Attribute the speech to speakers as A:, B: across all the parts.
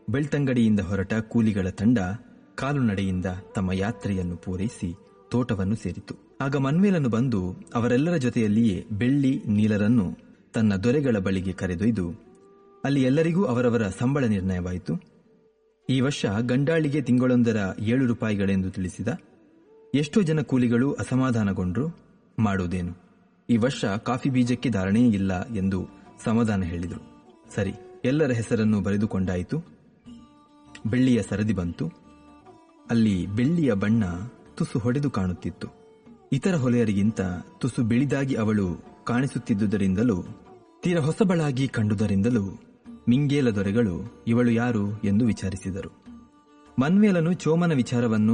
A: ಬೆಳ್ತಂಗಡಿಯಿಂದ ಹೊರಟ ಕೂಲಿಗಳ ತಂಡ ಕಾಲುನಡೆಯಿಂದ ತಮ್ಮ ಯಾತ್ರೆಯನ್ನು ಪೂರೈಸಿ ತೋಟವನ್ನು ಸೇರಿತು ಆಗ ಮನ್ವೇಲನು ಬಂದು ಅವರೆಲ್ಲರ ಜೊತೆಯಲ್ಲಿಯೇ ಬೆಳ್ಳಿ ನೀಲರನ್ನು ತನ್ನ ದೊರೆಗಳ ಬಳಿಗೆ ಕರೆದೊಯ್ದು ಅಲ್ಲಿ ಎಲ್ಲರಿಗೂ ಅವರವರ ಸಂಬಳ ನಿರ್ಣಯವಾಯಿತು ಈ ವರ್ಷ ಗಂಡಾಳಿಗೆ ತಿಂಗಳೊಂದರ ಏಳು ರೂಪಾಯಿಗಳೆಂದು ತಿಳಿಸಿದ ಎಷ್ಟೋ ಜನ ಕೂಲಿಗಳು ಅಸಮಾಧಾನಗೊಂಡ್ರು ಮಾಡುವುದೇನು ಈ ವರ್ಷ ಕಾಫಿ ಬೀಜಕ್ಕೆ ಧಾರಣೆ ಇಲ್ಲ ಎಂದು ಸಮಾಧಾನ ಹೇಳಿದರು ಸರಿ ಎಲ್ಲರ ಹೆಸರನ್ನು ಬರೆದುಕೊಂಡಾಯಿತು ಬೆಳ್ಳಿಯ ಸರದಿ ಬಂತು ಅಲ್ಲಿ ಬೆಳ್ಳಿಯ ಬಣ್ಣ ತುಸು ಹೊಡೆದು ಕಾಣುತ್ತಿತ್ತು ಇತರ ಹೊಲೆಯರಿಗಿಂತ ತುಸು ಬಿಳಿದಾಗಿ ಅವಳು ಕಾಣಿಸುತ್ತಿದ್ದುದರಿಂದಲೂ ತೀರ ಹೊಸಬಳಾಗಿ ಕಂಡುದರಿಂದಲೂ ಮಿಂಗೇಲ ದೊರೆಗಳು ಇವಳು ಯಾರು ಎಂದು ವಿಚಾರಿಸಿದರು ಮನ್ವೇಲನು ಚೋಮನ ವಿಚಾರವನ್ನು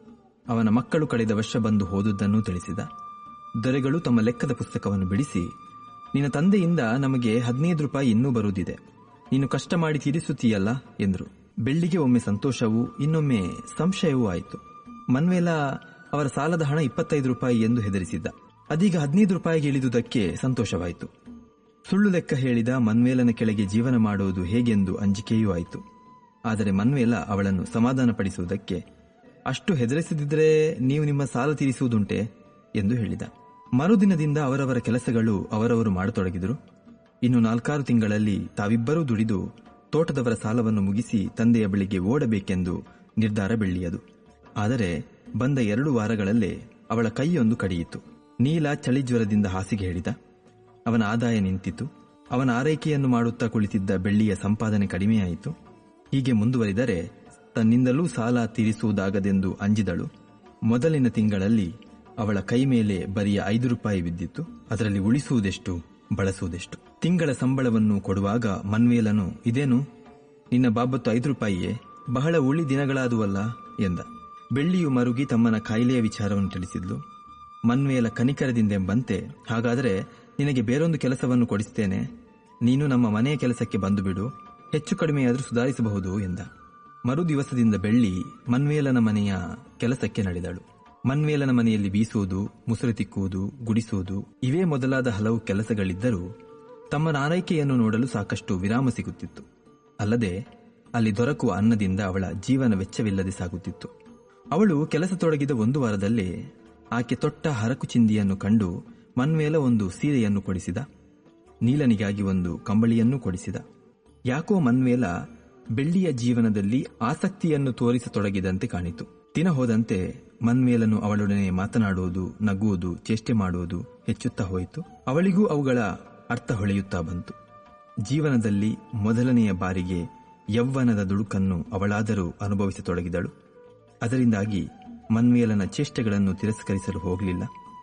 A: ಅವನ ಮಕ್ಕಳು ಕಳೆದ ವರ್ಷ ಬಂದು ಹೋದುದನ್ನು ತಿಳಿಸಿದ ದೊರೆಗಳು ತಮ್ಮ ಲೆಕ್ಕದ ಪುಸ್ತಕವನ್ನು ಬಿಡಿಸಿ ನಿನ್ನ ತಂದೆಯಿಂದ ನಮಗೆ ಹದಿನೈದು ರೂಪಾಯಿ ಇನ್ನೂ ಬರುವುದಿದೆ ನೀನು ಕಷ್ಟ ಮಾಡಿ ತೀರಿಸುತ್ತೀಯಲ್ಲ ಎಂದರು ಬೆಳ್ಳಿಗೆ ಒಮ್ಮೆ ಸಂತೋಷವೂ ಇನ್ನೊಮ್ಮೆ ಸಂಶಯವೂ ಆಯಿತು ಮನ್ವೇಲ ಅವರ ಸಾಲದ ಹಣ ಇಪ್ಪತ್ತೈದು ರೂಪಾಯಿ ಎಂದು ಹೆದರಿಸಿದ್ದ ಅದೀಗ ಹದಿನೈದು ರೂಪಾಯಿಗೆ ಇಳಿದುದಕ್ಕೆ ಸಂತೋಷವಾಯಿತು ಸುಳ್ಳು ಲೆಕ್ಕ ಹೇಳಿದ ಮನ್ವೇಲನ ಕೆಳಗೆ ಜೀವನ ಮಾಡುವುದು ಹೇಗೆಂದು ಅಂಜಿಕೆಯೂ ಆಯಿತು ಆದರೆ ಮನ್ವೇಲ ಅವಳನ್ನು ಸಮಾಧಾನಪಡಿಸುವುದಕ್ಕೆ ಅಷ್ಟು ಹೆದರಿಸದಿದ್ದರೆ ನೀವು ನಿಮ್ಮ ಸಾಲ ತೀರಿಸುವುದುಂಟೆ ಎಂದು ಹೇಳಿದ ಮರುದಿನದಿಂದ ಅವರವರ ಕೆಲಸಗಳು ಅವರವರು ಮಾಡತೊಡಗಿದರು ಇನ್ನು ನಾಲ್ಕಾರು ತಿಂಗಳಲ್ಲಿ ತಾವಿಬ್ಬರೂ ದುಡಿದು ತೋಟದವರ ಸಾಲವನ್ನು ಮುಗಿಸಿ ತಂದೆಯ ಬಳಿಗೆ ಓಡಬೇಕೆಂದು ನಿರ್ಧಾರ ಬೆಳ್ಳಿಯದು ಆದರೆ ಬಂದ ಎರಡು ವಾರಗಳಲ್ಲೇ ಅವಳ ಕೈಯೊಂದು ಕಡಿಯಿತು ನೀಲ ಚಳಿಜ್ವರದಿಂದ ಹಾಸಿಗೆ ಹೇಳಿದ ಅವನ ಆದಾಯ ನಿಂತಿತು ಅವನ ಆರೈಕೆಯನ್ನು ಮಾಡುತ್ತಾ ಕುಳಿತಿದ್ದ ಬೆಳ್ಳಿಯ ಸಂಪಾದನೆ ಕಡಿಮೆಯಾಯಿತು ಹೀಗೆ ಮುಂದುವರಿದರೆ ತನ್ನಿಂದಲೂ ಸಾಲ ತೀರಿಸುವುದಾಗದೆಂದು ಅಂಜಿದಳು ಮೊದಲಿನ ತಿಂಗಳಲ್ಲಿ ಅವಳ ಕೈ ಮೇಲೆ ಬರಿಯ ಐದು ರೂಪಾಯಿ ಬಿದ್ದಿತ್ತು ಅದರಲ್ಲಿ ಉಳಿಸುವುದೆಷ್ಟು ಬಳಸುವುದೆಷ್ಟು ತಿಂಗಳ ಸಂಬಳವನ್ನು ಕೊಡುವಾಗ ಮನ್ವೇಲನು ಇದೇನು ನಿನ್ನ ಬಾಬತ್ತು ಐದು ರೂಪಾಯಿಯೇ ಬಹಳ ಉಳಿ ದಿನಗಳಾದುವಲ್ಲ ಎಂದ ಬೆಳ್ಳಿಯು ಮರುಗಿ ತಮ್ಮನ ಕಾಯಿಲೆಯ ವಿಚಾರವನ್ನು ತಿಳಿಸಿದ್ಲು ಮನ್ವೇಲ ಕನಿಕರದಿಂದೆಂಬಂತೆ ಹಾಗಾದರೆ ನಿನಗೆ ಬೇರೊಂದು ಕೆಲಸವನ್ನು ಕೊಡಿಸ್ತೇನೆ ನೀನು ನಮ್ಮ ಮನೆಯ ಕೆಲಸಕ್ಕೆ ಬಂದು ಬಿಡು ಹೆಚ್ಚು ಕಡಿಮೆಯಾದರೂ ಸುಧಾರಿಸಬಹುದು ಎಂದ ಮರು ದಿವಸದಿಂದ ಬೆಳ್ಳಿ ಮನ್ವೇಲನ ಮನೆಯ ಕೆಲಸಕ್ಕೆ ನಡೆದಳು ಮನ್ವೇಲನ ಮನೆಯಲ್ಲಿ ಬೀಸುವುದು ಮುಸುರು ತಿಕ್ಕುವುದು ಗುಡಿಸುವುದು ಇವೇ ಮೊದಲಾದ ಹಲವು ಕೆಲಸಗಳಿದ್ದರೂ ತಮ್ಮನ ಆರೈಕೆಯನ್ನು ನೋಡಲು ಸಾಕಷ್ಟು ವಿರಾಮ ಸಿಗುತ್ತಿತ್ತು ಅಲ್ಲದೆ ಅಲ್ಲಿ ದೊರಕುವ ಅನ್ನದಿಂದ ಅವಳ ಜೀವನ ವೆಚ್ಚವಿಲ್ಲದೆ ಸಾಗುತ್ತಿತ್ತು ಅವಳು ಕೆಲಸ ತೊಡಗಿದ ಒಂದು ವಾರದಲ್ಲೇ ಆಕೆ ತೊಟ್ಟ ಹರಕು ಚಿಂದಿಯನ್ನು ಕಂಡು ಮನ್ಮೇಲ ಒಂದು ಸೀರೆಯನ್ನು ಕೊಡಿಸಿದ ನೀಲನಿಗಾಗಿ ಒಂದು ಕಂಬಳಿಯನ್ನೂ ಕೊಡಿಸಿದ ಯಾಕೋ ಮನ್ವೇಲ ಬೆಳ್ಳಿಯ ಜೀವನದಲ್ಲಿ ಆಸಕ್ತಿಯನ್ನು ತೋರಿಸತೊಡಗಿದಂತೆ ಕಾಣಿತು ದಿನ ಹೋದಂತೆ ಮನ್ಮೇಲನು ಅವಳೊಡನೆ ಮಾತನಾಡುವುದು ನಗುವುದು ಚೇಷ್ಟೆ ಮಾಡುವುದು ಹೆಚ್ಚುತ್ತಾ ಹೋಯಿತು ಅವಳಿಗೂ ಅವುಗಳ ಅರ್ಥ ಹೊಳೆಯುತ್ತಾ ಬಂತು ಜೀವನದಲ್ಲಿ ಮೊದಲನೆಯ ಬಾರಿಗೆ ಯೌವನದ ದುಡುಕನ್ನು ಅವಳಾದರೂ ಅನುಭವಿಸತೊಡಗಿದಳು ಅದರಿಂದಾಗಿ ಮನ್ವೇಲನ ಚೇಷ್ಟೆಗಳನ್ನು ತಿರಸ್ಕರಿಸಲು ಹೋಗಲಿಲ್ಲ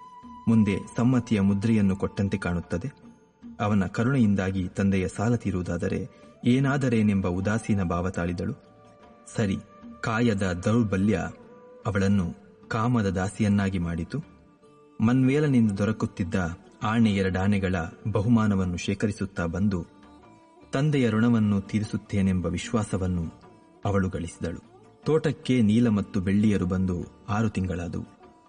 A: ಮುಂದೆ ಸಮ್ಮತಿಯ ಮುದ್ರೆಯನ್ನು ಕೊಟ್ಟಂತೆ ಕಾಣುತ್ತದೆ ಅವನ ಕರುಣೆಯಿಂದಾಗಿ ತಂದೆಯ ಸಾಲ ತೀರುವುದಾದರೆ ಏನಾದರೇನೆಂಬ ಉದಾಸೀನ ಭಾವ ತಾಳಿದಳು ಸರಿ ಕಾಯದ ದೌರ್ಬಲ್ಯ ಅವಳನ್ನು ಕಾಮದ ದಾಸಿಯನ್ನಾಗಿ ಮಾಡಿತು ಮನ್ವೇಲನಿಂದ ದೊರಕುತ್ತಿದ್ದ ಆಣೆ ಎರಡಾಣೆಗಳ ಬಹುಮಾನವನ್ನು ಶೇಖರಿಸುತ್ತಾ ಬಂದು ತಂದೆಯ ಋಣವನ್ನು ತೀರಿಸುತ್ತೇನೆಂಬ ವಿಶ್ವಾಸವನ್ನು ಅವಳು ಗಳಿಸಿದಳು ತೋಟಕ್ಕೆ ನೀಲ ಮತ್ತು ಬೆಳ್ಳಿಯರು ಬಂದು ಆರು ತಿಂಗಳಾದವು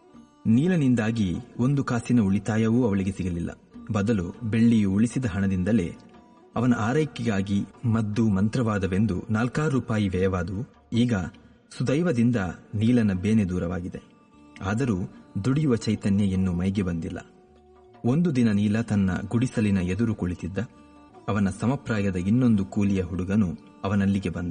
A: ನೀಲನಿಂದಾಗಿ ಒಂದು ಕಾಸಿನ ಉಳಿತಾಯವೂ ಅವಳಿಗೆ ಸಿಗಲಿಲ್ಲ ಬದಲು ಬೆಳ್ಳಿಯು ಉಳಿಸಿದ ಹಣದಿಂದಲೇ ಅವನ ಆರೈಕೆಗಾಗಿ ಮದ್ದು ಮಂತ್ರವಾದವೆಂದು ನಾಲ್ಕಾರು ರೂಪಾಯಿ ವ್ಯಯವಾದವು ಈಗ ಸುದೈವದಿಂದ ನೀಲನ ಬೇನೆ ದೂರವಾಗಿದೆ ಆದರೂ ದುಡಿಯುವ ಚೈತನ್ಯ ಇನ್ನೂ ಮೈಗೆ ಬಂದಿಲ್ಲ ಒಂದು ದಿನ ನೀಲ ತನ್ನ ಗುಡಿಸಲಿನ ಎದುರು ಕುಳಿತಿದ್ದ ಅವನ ಸಮಪ್ರಾಯದ ಇನ್ನೊಂದು ಕೂಲಿಯ ಹುಡುಗನು ಅವನಲ್ಲಿಗೆ ಬಂದ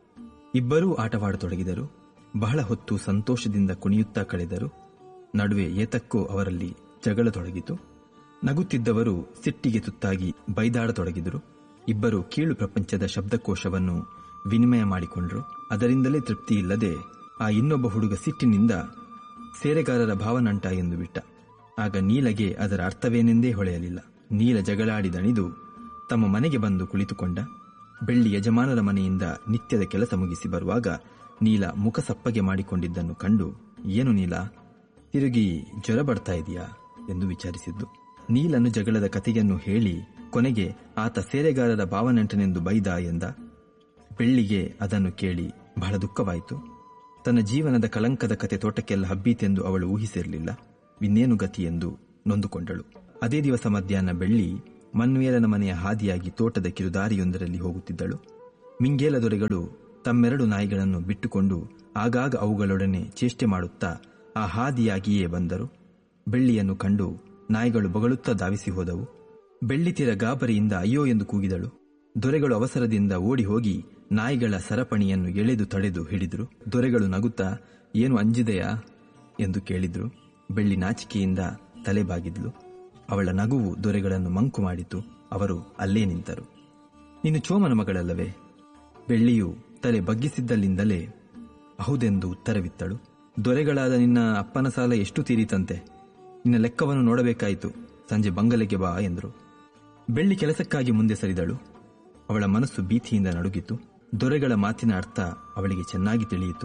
A: ಇಬ್ಬರೂ ಆಟವಾಡತೊಡಗಿದರು ಬಹಳ ಹೊತ್ತು ಸಂತೋಷದಿಂದ ಕುಣಿಯುತ್ತಾ ಕಳೆದರು ನಡುವೆ ಏತಕ್ಕೋ ಅವರಲ್ಲಿ ಜಗಳತೊಡಗಿತು ನಗುತ್ತಿದ್ದವರು ಸಿಟ್ಟಿಗೆ ತುತ್ತಾಗಿ ಬೈದಾಡತೊಡಗಿದರು ಇಬ್ಬರು ಕೀಳು ಪ್ರಪಂಚದ ಶಬ್ದಕೋಶವನ್ನು ವಿನಿಮಯ ಮಾಡಿಕೊಂಡರು ಅದರಿಂದಲೇ ತೃಪ್ತಿ ಇಲ್ಲದೆ ಆ ಇನ್ನೊಬ್ಬ ಹುಡುಗ ಸಿಟ್ಟಿನಿಂದ ಸೇರೆಗಾರರ ಭಾವನಂಟ ಎಂದು ಬಿಟ್ಟ ಆಗ ನೀಲಗೆ ಅದರ ಅರ್ಥವೇನೆಂದೇ ಹೊಳೆಯಲಿಲ್ಲ ನೀಲ ಜಗಳಾಡಿ ದಣಿದು ತಮ್ಮ ಮನೆಗೆ ಬಂದು ಕುಳಿತುಕೊಂಡ ಬೆಳ್ಳಿ ಯಜಮಾನರ ಮನೆಯಿಂದ ನಿತ್ಯದ ಕೆಲಸ ಮುಗಿಸಿ ಬರುವಾಗ ನೀಲ ಮುಖ ಸಪ್ಪಗೆ ಮಾಡಿಕೊಂಡಿದ್ದನ್ನು ಕಂಡು ಏನು ನೀಲ ತಿರುಗಿ ಜ್ವರ ಬರ್ತಾ ಇದೆಯಾ ಎಂದು ವಿಚಾರಿಸಿದ್ದು ನೀಲನು ಜಗಳದ ಕತೆಯನ್ನು ಹೇಳಿ ಕೊನೆಗೆ ಆತ ಸೇರೆಗಾರರ ಭಾವನಂಟನೆಂದು ಬೈದ ಎಂದ ಬೆಳ್ಳಿಗೆ ಅದನ್ನು ಕೇಳಿ ಬಹಳ ದುಃಖವಾಯಿತು ತನ್ನ ಜೀವನದ ಕಳಂಕದ ಕತೆ ತೋಟಕ್ಕೆಲ್ಲ ಹಬ್ಬೀತೆಂದು ಅವಳು ಊಹಿಸಿರಲಿಲ್ಲ ಇನ್ನೇನು ಗತಿ ಎಂದು ನೊಂದುಕೊಂಡಳು ಅದೇ ದಿವಸ ಮಧ್ಯಾಹ್ನ ಬೆಳ್ಳಿ ಮನ್ವೇಲನ ಮನೆಯ ಹಾದಿಯಾಗಿ ತೋಟದ ಕಿರುದಾರಿಯೊಂದರಲ್ಲಿ ಹೋಗುತ್ತಿದ್ದಳು ಮಿಂಗೇಲ ದೊರೆಗಳು ತಮ್ಮೆರಡು ನಾಯಿಗಳನ್ನು ಬಿಟ್ಟುಕೊಂಡು ಆಗಾಗ ಅವುಗಳೊಡನೆ ಚೇಷ್ಟೆ ಮಾಡುತ್ತಾ ಆ ಹಾದಿಯಾಗಿಯೇ ಬಂದರು ಬೆಳ್ಳಿಯನ್ನು ಕಂಡು ನಾಯಿಗಳು ಬೊಗಳುತ್ತಾ ಧಾವಿಸಿ ಹೋದವು ಬೆಳ್ಳಿತಿರ ಗಾಬರಿಯಿಂದ ಅಯ್ಯೋ ಎಂದು ಕೂಗಿದಳು ದೊರೆಗಳು ಅವಸರದಿಂದ ಓಡಿ ಹೋಗಿ ನಾಯಿಗಳ ಸರಪಣಿಯನ್ನು ಎಳೆದು ತಡೆದು ಹಿಡಿದರು ದೊರೆಗಳು ನಗುತ್ತಾ ಏನು ಅಂಜಿದೆಯಾ ಎಂದು ಕೇಳಿದ್ರು ಬೆಳ್ಳಿ ನಾಚಿಕೆಯಿಂದ ತಲೆ ಬಾಗಿದ್ಲು ಅವಳ ನಗುವು ದೊರೆಗಳನ್ನು ಮಂಕು ಮಾಡಿತು ಅವರು ಅಲ್ಲೇ ನಿಂತರು ನೀನು ಚೋಮನ ಮಗಳಲ್ಲವೇ ಬೆಳ್ಳಿಯು ತಲೆ ಬಗ್ಗಿಸಿದ್ದಲ್ಲಿಂದಲೇ ಹೌದೆಂದು ಉತ್ತರವಿತ್ತಳು ದೊರೆಗಳಾದ ನಿನ್ನ ಅಪ್ಪನ ಸಾಲ ಎಷ್ಟು ತೀರಿತಂತೆ ನಿನ್ನ ಲೆಕ್ಕವನ್ನು ನೋಡಬೇಕಾಯಿತು ಸಂಜೆ ಬಂಗಲೆಗೆ ಬಾ ಎಂದರು ಬೆಳ್ಳಿ ಕೆಲಸಕ್ಕಾಗಿ ಮುಂದೆ ಸರಿದಳು ಅವಳ ಮನಸ್ಸು ಭೀತಿಯಿಂದ ನಡುಗಿತು ದೊರೆಗಳ ಮಾತಿನ ಅರ್ಥ ಅವಳಿಗೆ ಚೆನ್ನಾಗಿ ತಿಳಿಯಿತು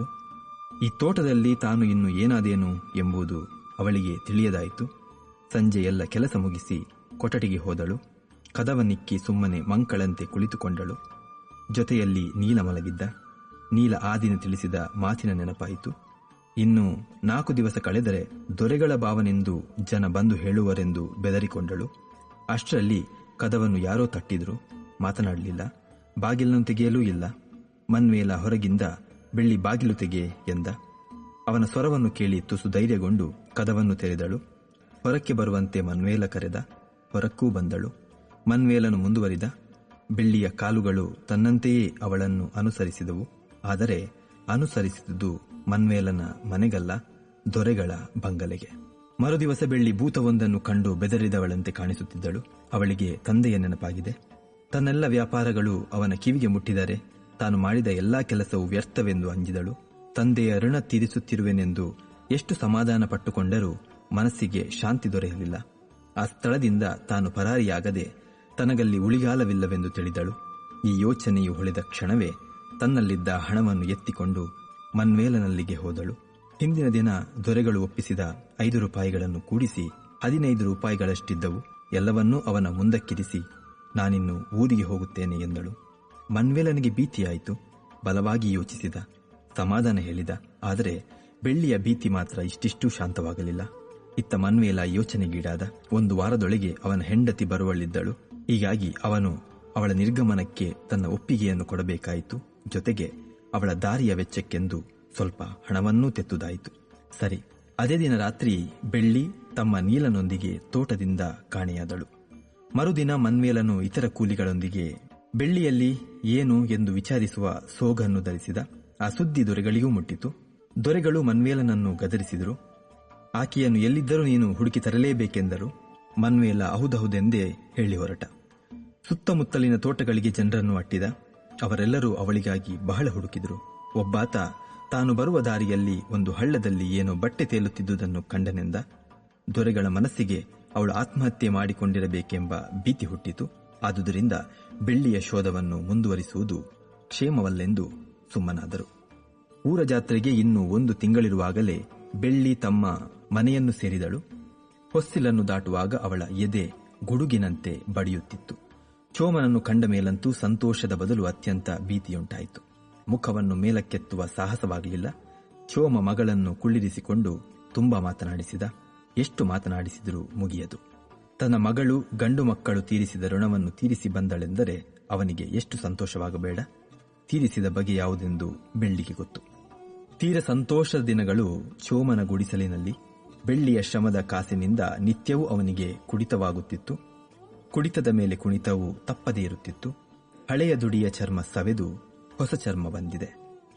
A: ಈ ತೋಟದಲ್ಲಿ ತಾನು ಇನ್ನು ಏನಾದೇನು ಎಂಬುದು ಅವಳಿಗೆ ತಿಳಿಯದಾಯಿತು ಸಂಜೆ ಎಲ್ಲ ಕೆಲಸ ಮುಗಿಸಿ ಕೊಠಡಿಗೆ ಹೋದಳು ಕದವನ್ನಿಕ್ಕಿ ಸುಮ್ಮನೆ ಮಂಕಳಂತೆ ಕುಳಿತುಕೊಂಡಳು ಜೊತೆಯಲ್ಲಿ ನೀಲ ಮಲಗಿದ್ದ ನೀಲ ಆ ದಿನ ತಿಳಿಸಿದ ಮಾತಿನ ನೆನಪಾಯಿತು ಇನ್ನು ನಾಲ್ಕು ದಿವಸ ಕಳೆದರೆ ದೊರೆಗಳ ಭಾವನೆಂದು ಜನ ಬಂದು ಹೇಳುವರೆಂದು ಬೆದರಿಕೊಂಡಳು ಅಷ್ಟರಲ್ಲಿ ಕದವನ್ನು ಯಾರೋ ತಟ್ಟಿದ್ರು ಮಾತನಾಡಲಿಲ್ಲ ಬಾಗಿಲನ್ನು ತೆಗೆಯಲೂ ಇಲ್ಲ ಮನ್ಮೇಲ ಹೊರಗಿಂದ ಬೆಳ್ಳಿ ಬಾಗಿಲು ತೆಗೆ ಎಂದ ಅವನ ಸ್ವರವನ್ನು ಕೇಳಿ ತುಸು ಧೈರ್ಯಗೊಂಡು ಕದವನ್ನು ತೆರೆದಳು ಹೊರಕ್ಕೆ ಬರುವಂತೆ ಮನ್ವೇಲ ಕರೆದ ಹೊರಕ್ಕೂ ಬಂದಳು ಮನ್ವೇಲನು ಮುಂದುವರಿದ ಬೆಳ್ಳಿಯ ಕಾಲುಗಳು ತನ್ನಂತೆಯೇ ಅವಳನ್ನು ಅನುಸರಿಸಿದವು ಆದರೆ ಅನುಸರಿಸಿದುದು ಮನ್ವೇಲನ ಮನೆಗಲ್ಲ ದೊರೆಗಳ ಬಂಗಲೆಗೆ ಮರುದಿವಸ ಬೆಳ್ಳಿ ಭೂತವೊಂದನ್ನು ಕಂಡು ಬೆದರಿದವಳಂತೆ ಕಾಣಿಸುತ್ತಿದ್ದಳು ಅವಳಿಗೆ ತಂದೆಯ ನೆನಪಾಗಿದೆ ತನ್ನೆಲ್ಲ ವ್ಯಾಪಾರಗಳು ಅವನ ಕಿವಿಗೆ ಮುಟ್ಟಿದರೆ ತಾನು ಮಾಡಿದ ಎಲ್ಲಾ ಕೆಲಸವು ವ್ಯರ್ಥವೆಂದು ಅಂಜಿದಳು ತಂದೆಯ ಋಣ ತೀರಿಸುತ್ತಿರುವೆನೆಂದು ಎಷ್ಟು ಸಮಾಧಾನ ಪಟ್ಟುಕೊಂಡರೂ ಮನಸ್ಸಿಗೆ ಶಾಂತಿ ದೊರೆಯಲಿಲ್ಲ ಆ ಸ್ಥಳದಿಂದ ತಾನು ಪರಾರಿಯಾಗದೆ ತನಗಲ್ಲಿ ಉಳಿಗಾಲವಿಲ್ಲವೆಂದು ತಿಳಿದಳು ಈ ಯೋಚನೆಯು ಹೊಳೆದ ಕ್ಷಣವೇ ತನ್ನಲ್ಲಿದ್ದ ಹಣವನ್ನು ಎತ್ತಿಕೊಂಡು ಮನ್ಮೇಲನಲ್ಲಿಗೆ ಹೋದಳು ಹಿಂದಿನ ದಿನ ದೊರೆಗಳು ಒಪ್ಪಿಸಿದ ಐದು ರೂಪಾಯಿಗಳನ್ನು ಕೂಡಿಸಿ ಹದಿನೈದು ರೂಪಾಯಿಗಳಷ್ಟಿದ್ದವು ಎಲ್ಲವನ್ನೂ ಅವನ ಮುಂದಕ್ಕಿರಿಸಿ ನಾನಿನ್ನು ಊರಿಗೆ ಹೋಗುತ್ತೇನೆ ಎಂದಳು ಮನ್ವೇಲನಿಗೆ ಭೀತಿಯಾಯಿತು ಬಲವಾಗಿ ಯೋಚಿಸಿದ ಸಮಾಧಾನ ಹೇಳಿದ ಆದರೆ ಬೆಳ್ಳಿಯ ಭೀತಿ ಮಾತ್ರ ಇಷ್ಟಿಷ್ಟೂ ಶಾಂತವಾಗಲಿಲ್ಲ ಇತ್ತ ಮನ್ವೇಲ ಯೋಚನೆಗೀಡಾದ ಒಂದು ವಾರದೊಳಗೆ ಅವನ ಹೆಂಡತಿ ಬರುವಳಿದ್ದಳು ಹೀಗಾಗಿ ಅವನು ಅವಳ ನಿರ್ಗಮನಕ್ಕೆ ತನ್ನ ಒಪ್ಪಿಗೆಯನ್ನು ಕೊಡಬೇಕಾಯಿತು ಜೊತೆಗೆ ಅವಳ ದಾರಿಯ ವೆಚ್ಚಕ್ಕೆಂದು ಸ್ವಲ್ಪ ಹಣವನ್ನೂ ತೆತ್ತುದಾಯಿತು ಸರಿ ಅದೇ ದಿನ ರಾತ್ರಿ ಬೆಳ್ಳಿ ತಮ್ಮ ನೀಲನೊಂದಿಗೆ ತೋಟದಿಂದ ಕಾಣೆಯಾದಳು ಮರುದಿನ ಮನ್ಮೇಲನು ಇತರ ಕೂಲಿಗಳೊಂದಿಗೆ ಬೆಳ್ಳಿಯಲ್ಲಿ ಏನು ಎಂದು ವಿಚಾರಿಸುವ ಸೋಗನ್ನು ಧರಿಸಿದ ಆ ಸುದ್ದಿ ದೊರೆಗಳಿಗೂ ಮುಟ್ಟಿತು ದೊರೆಗಳು ಮನ್ವೇಲನನ್ನು ಗದರಿಸಿದರು ಆಕೆಯನ್ನು ಎಲ್ಲಿದ್ದರೂ ನೀನು ಹುಡುಕಿ ತರಲೇಬೇಕೆಂದರು ಮನ್ವೇಲ ಹೌದೌದೆಂದೇ ಹೇಳಿ ಹೊರಟ ಸುತ್ತಮುತ್ತಲಿನ ತೋಟಗಳಿಗೆ ಜನರನ್ನು ಅಟ್ಟಿದ ಅವರೆಲ್ಲರೂ ಅವಳಿಗಾಗಿ ಬಹಳ ಹುಡುಕಿದರು ಒಬ್ಬಾತ ತಾನು ಬರುವ ದಾರಿಯಲ್ಲಿ ಒಂದು ಹಳ್ಳದಲ್ಲಿ ಏನೋ ಬಟ್ಟೆ ತೇಲುತ್ತಿದ್ದುದನ್ನು ಕಂಡನೆಂದ ದೊರೆಗಳ ಮನಸ್ಸಿಗೆ ಅವಳು ಆತ್ಮಹತ್ಯೆ ಮಾಡಿಕೊಂಡಿರಬೇಕೆಂಬ ಭೀತಿ ಹುಟ್ಟಿತು ಆದುದರಿಂದ ಬೆಳ್ಳಿಯ ಶೋಧವನ್ನು ಮುಂದುವರಿಸುವುದು ಕ್ಷೇಮವಲ್ಲೆಂದು ಸುಮ್ಮನಾದರು ಊರ ಜಾತ್ರೆಗೆ ಇನ್ನು ಒಂದು ತಿಂಗಳಿರುವಾಗಲೇ ಬೆಳ್ಳಿ ತಮ್ಮ ಮನೆಯನ್ನು ಸೇರಿದಳು ಹೊಸ್ಸಿಲನ್ನು ದಾಟುವಾಗ ಅವಳ ಎದೆ ಗುಡುಗಿನಂತೆ ಬಡಿಯುತ್ತಿತ್ತು ಚೋಮನನ್ನು ಕಂಡ ಮೇಲಂತೂ ಸಂತೋಷದ ಬದಲು ಅತ್ಯಂತ ಭೀತಿಯುಂಟಾಯಿತು ಮುಖವನ್ನು ಮೇಲಕ್ಕೆತ್ತುವ ಸಾಹಸವಾಗಲಿಲ್ಲ ಚೋಮ ಮಗಳನ್ನು ಕುಳ್ಳಿರಿಸಿಕೊಂಡು ತುಂಬಾ ಮಾತನಾಡಿಸಿದ ಎಷ್ಟು ಮಾತನಾಡಿಸಿದರೂ ಮುಗಿಯದು ತನ್ನ ಮಗಳು ಗಂಡು ಮಕ್ಕಳು ತೀರಿಸಿದ ಋಣವನ್ನು ತೀರಿಸಿ ಬಂದಳೆಂದರೆ ಅವನಿಗೆ ಎಷ್ಟು ಸಂತೋಷವಾಗಬೇಡ ತೀರಿಸಿದ ಬಗೆ ಯಾವುದೆಂದು ಬೆಳ್ಳಿಗೆ ಗೊತ್ತು ತೀರ ಸಂತೋಷದ ದಿನಗಳು ಚೋಮನ ಗುಡಿಸಲಿನಲ್ಲಿ ಬೆಳ್ಳಿಯ ಶ್ರಮದ ಕಾಸಿನಿಂದ ನಿತ್ಯವೂ ಅವನಿಗೆ ಕುಡಿತವಾಗುತ್ತಿತ್ತು ಕುಡಿತದ ಮೇಲೆ ಕುಣಿತವು ತಪ್ಪದೇ ಇರುತ್ತಿತ್ತು ಹಳೆಯ ದುಡಿಯ ಚರ್ಮ ಸವೆದು ಹೊಸ ಚರ್ಮ ಬಂದಿದೆ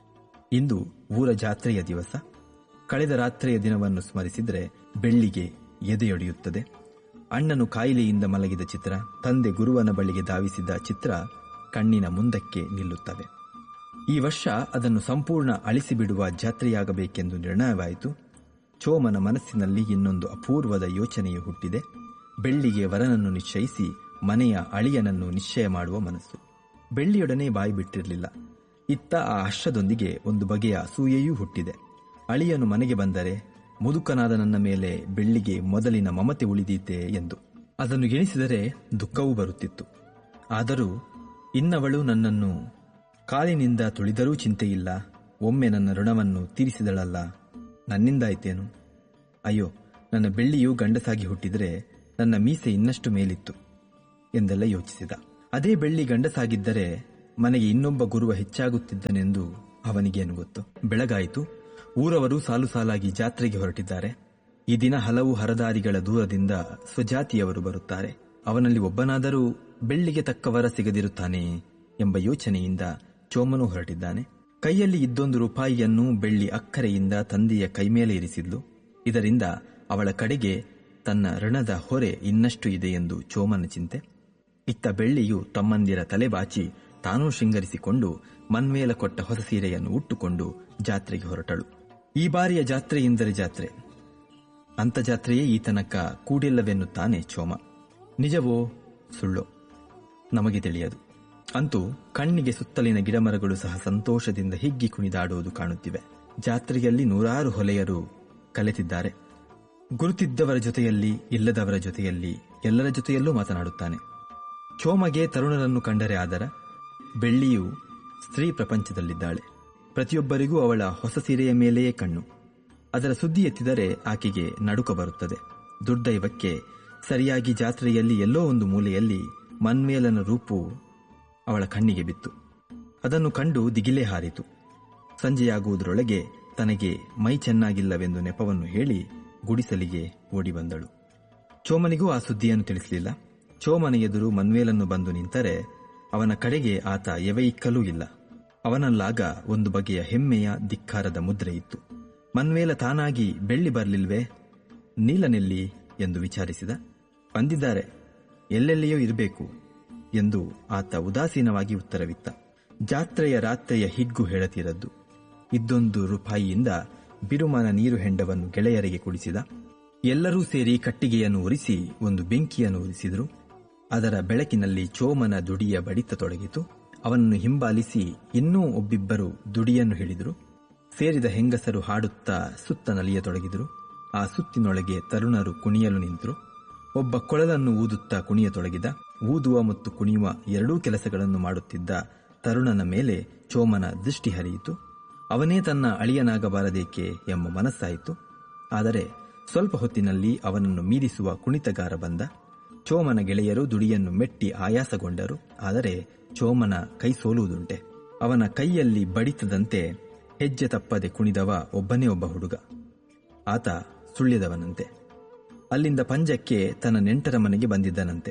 A: ಇಂದು ಊರ ಜಾತ್ರೆಯ ದಿವಸ ಕಳೆದ ರಾತ್ರಿಯ ದಿನವನ್ನು ಸ್ಮರಿಸಿದರೆ ಬೆಳ್ಳಿಗೆ ಎದೆಯೊಡೆಯುತ್ತದೆ ಅಣ್ಣನು ಕಾಯಿಲೆಯಿಂದ ಮಲಗಿದ ಚಿತ್ರ ತಂದೆ ಗುರುವನ ಬಳಿಗೆ ಧಾವಿಸಿದ ಚಿತ್ರ ಕಣ್ಣಿನ ಮುಂದಕ್ಕೆ ನಿಲ್ಲುತ್ತವೆ ಈ ವರ್ಷ ಅದನ್ನು ಸಂಪೂರ್ಣ ಅಳಿಸಿಬಿಡುವ ಜಾತ್ರೆಯಾಗಬೇಕೆಂದು ನಿರ್ಣಯವಾಯಿತು ಚೋಮನ ಮನಸ್ಸಿನಲ್ಲಿ ಇನ್ನೊಂದು ಅಪೂರ್ವದ ಯೋಚನೆಯು ಹುಟ್ಟಿದೆ ಬೆಳ್ಳಿಗೆ ವರನನ್ನು ನಿಶ್ಚಯಿಸಿ ಮನೆಯ ಅಳಿಯನನ್ನು ನಿಶ್ಚಯ ಮಾಡುವ ಮನಸ್ಸು ಬೆಳ್ಳಿಯೊಡನೆ ಬಾಯಿ ಬಿಟ್ಟಿರಲಿಲ್ಲ ಇತ್ತ ಆ ಹರ್ಷದೊಂದಿಗೆ ಒಂದು ಬಗೆಯ ಅಸೂಯೆಯೂ ಹುಟ್ಟಿದೆ ಅಳಿಯನು ಮನೆಗೆ ಬಂದರೆ ಮುದುಕನಾದ ನನ್ನ ಮೇಲೆ ಬೆಳ್ಳಿಗೆ ಮೊದಲಿನ ಮಮತೆ ಉಳಿದೀತೆ ಎಂದು ಅದನ್ನು ಎಣಿಸಿದರೆ ದುಃಖವೂ ಬರುತ್ತಿತ್ತು ಆದರೂ ಇನ್ನವಳು ನನ್ನನ್ನು ಕಾಲಿನಿಂದ ತುಳಿದರೂ ಚಿಂತೆಯಿಲ್ಲ ಒಮ್ಮೆ ನನ್ನ ಋಣವನ್ನು ತೀರಿಸಿದಳಲ್ಲ ನನ್ನಿಂದಾಯ್ತೇನು ಅಯ್ಯೋ ನನ್ನ ಬೆಳ್ಳಿಯು ಗಂಡಸಾಗಿ ಹುಟ್ಟಿದರೆ ನನ್ನ ಮೀಸೆ ಇನ್ನಷ್ಟು ಮೇಲಿತ್ತು ಎಂದೆಲ್ಲ ಯೋಚಿಸಿದ ಅದೇ ಬೆಳ್ಳಿ ಗಂಡಸಾಗಿದ್ದರೆ ಮನೆಗೆ ಇನ್ನೊಬ್ಬ ಗುರುವ ಹೆಚ್ಚಾಗುತ್ತಿದ್ದನೆಂದು ಅವನಿಗೇನು ಗೊತ್ತು ಬೆಳಗಾಯಿತು ಊರವರು ಸಾಲು ಸಾಲಾಗಿ ಜಾತ್ರೆಗೆ ಹೊರಟಿದ್ದಾರೆ ಈ ದಿನ ಹಲವು ಹರದಾರಿಗಳ ದೂರದಿಂದ ಸ್ವಜಾತಿಯವರು ಬರುತ್ತಾರೆ ಅವನಲ್ಲಿ ಒಬ್ಬನಾದರೂ ಬೆಳ್ಳಿಗೆ ತಕ್ಕವರ ಸಿಗದಿರುತ್ತಾನೆ ಎಂಬ ಯೋಚನೆಯಿಂದ ಚೋಮನು ಹೊರಟಿದ್ದಾನೆ ಕೈಯಲ್ಲಿ ಇದ್ದೊಂದು ರೂಪಾಯಿಯನ್ನು ಬೆಳ್ಳಿ ಅಕ್ಕರೆಯಿಂದ ತಂದೆಯ ಕೈಮೇಲೆ ಇರಿಸಿದ್ಲು ಇದರಿಂದ ಅವಳ ಕಡೆಗೆ ತನ್ನ ಋಣದ ಹೊರೆ ಇನ್ನಷ್ಟು ಇದೆ ಎಂದು ಚೋಮನ ಚಿಂತೆ ಇತ್ತ ಬೆಳ್ಳಿಯು ತಮ್ಮಂದಿರ ತಲೆಬಾಚಿ ತಾನೂ ಶೃಂಗರಿಸಿಕೊಂಡು ಮನ್ಮೇಲ ಕೊಟ್ಟ ಹೊಸ ಸೀರೆಯನ್ನು ಉಟ್ಟುಕೊಂಡು ಜಾತ್ರೆಗೆ ಹೊರಟಳು ಈ ಬಾರಿಯ ಜಾತ್ರೆ ಎಂದರೆ ಜಾತ್ರೆ ಅಂತ ಜಾತ್ರೆಯೇ ಈ ತನಕ ಕೂಡಿಲ್ಲವೆನ್ನುತ್ತಾನೆ ಚೋಮ ನಿಜವೋ ಸುಳ್ಳೋ ನಮಗೆ ತಿಳಿಯದು ಅಂತೂ ಕಣ್ಣಿಗೆ ಸುತ್ತಲಿನ ಗಿಡಮರಗಳು ಸಹ ಸಂತೋಷದಿಂದ ಹಿಗ್ಗಿ ಕುಣಿದಾಡುವುದು ಕಾಣುತ್ತಿವೆ ಜಾತ್ರೆಯಲ್ಲಿ ನೂರಾರು ಹೊಲೆಯರು ಕಲೆತಿದ್ದಾರೆ ಗುರುತಿದ್ದವರ ಜೊತೆಯಲ್ಲಿ ಇಲ್ಲದವರ ಜೊತೆಯಲ್ಲಿ ಎಲ್ಲರ ಜೊತೆಯಲ್ಲೂ ಮಾತನಾಡುತ್ತಾನೆ ಚೋಮಗೆ ತರುಣರನ್ನು ಕಂಡರೆ ಆದರ ಬೆಳ್ಳಿಯು ಸ್ತ್ರೀ ಪ್ರಪಂಚದಲ್ಲಿದ್ದಾಳೆ ಪ್ರತಿಯೊಬ್ಬರಿಗೂ ಅವಳ ಹೊಸ ಸೀರೆಯ ಮೇಲೆಯೇ ಕಣ್ಣು ಅದರ ಸುದ್ದಿ ಎತ್ತಿದರೆ ಆಕೆಗೆ ನಡುಕ ಬರುತ್ತದೆ ದುರ್ದೈವಕ್ಕೆ ಸರಿಯಾಗಿ ಜಾತ್ರೆಯಲ್ಲಿ ಎಲ್ಲೋ ಒಂದು ಮೂಲೆಯಲ್ಲಿ ಮನ್ಮೇಲನ ರೂಪು ಅವಳ ಕಣ್ಣಿಗೆ ಬಿತ್ತು ಅದನ್ನು ಕಂಡು ದಿಗಿಲೇ ಹಾರಿತು ಸಂಜೆಯಾಗುವುದರೊಳಗೆ ತನಗೆ ಮೈ ಚೆನ್ನಾಗಿಲ್ಲವೆಂದು ನೆಪವನ್ನು ಹೇಳಿ ಗುಡಿಸಲಿಗೆ ಓಡಿ ಬಂದಳು ಚೋಮನಿಗೂ ಆ ಸುದ್ದಿಯನ್ನು ತಿಳಿಸಲಿಲ್ಲ ಚೋಮನ ಎದುರು ಮನ್ವೇಲನ್ನು ಬಂದು ನಿಂತರೆ ಅವನ ಕಡೆಗೆ ಆತ ಎವೆಯಿಕ್ಕಲೂ ಇಲ್ಲ ಅವನಲ್ಲಾಗ ಒಂದು ಬಗೆಯ ಹೆಮ್ಮೆಯ ಧಿಕ್ಕಾರದ ಮುದ್ರೆ ಇತ್ತು ಮನ್ವೇಲ ತಾನಾಗಿ ಬೆಳ್ಳಿ ಬರಲಿಲ್ವೇ ನೀಲನೆಲ್ಲಿ ಎಂದು ವಿಚಾರಿಸಿದ ಬಂದಿದ್ದಾರೆ ಎಲ್ಲೆಲ್ಲಿಯೂ ಇರಬೇಕು ಎಂದು ಆತ ಉದಾಸೀನವಾಗಿ ಉತ್ತರವಿತ್ತ ಜಾತ್ರೆಯ ರಾತ್ರಿಯ ಹಿಗ್ಗು ಹೇಳತಿರದ್ದು ಇದ್ದೊಂದು ರೂಪಾಯಿಯಿಂದ ಬಿರುಮನ ನೀರು ಹೆಂಡವನ್ನು ಗೆಳೆಯರಿಗೆ ಕುಡಿಸಿದ ಎಲ್ಲರೂ ಸೇರಿ ಕಟ್ಟಿಗೆಯನ್ನು ಉರಿಸಿ ಒಂದು ಬೆಂಕಿಯನ್ನು ಉರಿಸಿದರು ಅದರ ಬೆಳಕಿನಲ್ಲಿ ಚೋಮನ ದುಡಿಯ ಬಡಿತ ತೊಡಗಿತು ಅವನನ್ನು ಹಿಂಬಾಲಿಸಿ ಇನ್ನೂ ಒಬ್ಬಿಬ್ಬರು ದುಡಿಯನ್ನು ಹಿಡಿದರು ಸೇರಿದ ಹೆಂಗಸರು ಹಾಡುತ್ತಾ ಸುತ್ತ ನಲಿಯತೊಡಗಿದರು ಆ ಸುತ್ತಿನೊಳಗೆ ತರುಣರು ಕುಣಿಯಲು ನಿಂತರು ಒಬ್ಬ ಕೊಳಲನ್ನು ಊದುತ್ತಾ ಕುಣಿಯತೊಡಗಿದ ಊದುವ ಮತ್ತು ಕುಣಿಯುವ ಎರಡೂ ಕೆಲಸಗಳನ್ನು ಮಾಡುತ್ತಿದ್ದ ತರುಣನ ಮೇಲೆ ಚೋಮನ ದೃಷ್ಟಿ ಹರಿಯಿತು ಅವನೇ ತನ್ನ ಅಳಿಯನಾಗಬಾರದೇಕೆ ಎಂಬ ಮನಸ್ಸಾಯಿತು ಆದರೆ ಸ್ವಲ್ಪ ಹೊತ್ತಿನಲ್ಲಿ ಅವನನ್ನು ಮೀರಿಸುವ ಕುಣಿತಗಾರ ಬಂದ ಚೋಮನ ಗೆಳೆಯರು ದುಡಿಯನ್ನು ಮೆಟ್ಟಿ ಆಯಾಸಗೊಂಡರು ಆದರೆ ಚೋಮನ ಕೈ ಸೋಲುವುದುಂಟೆ ಅವನ ಕೈಯಲ್ಲಿ ಬಡಿತದಂತೆ ಹೆಜ್ಜೆ ತಪ್ಪದೆ ಕುಣಿದವ ಒಬ್ಬನೇ ಒಬ್ಬ ಹುಡುಗ ಆತ ಸುಳ್ಳಿದವನಂತೆ ಅಲ್ಲಿಂದ ಪಂಜಕ್ಕೆ ತನ್ನ ನೆಂಟರ ಮನೆಗೆ ಬಂದಿದ್ದನಂತೆ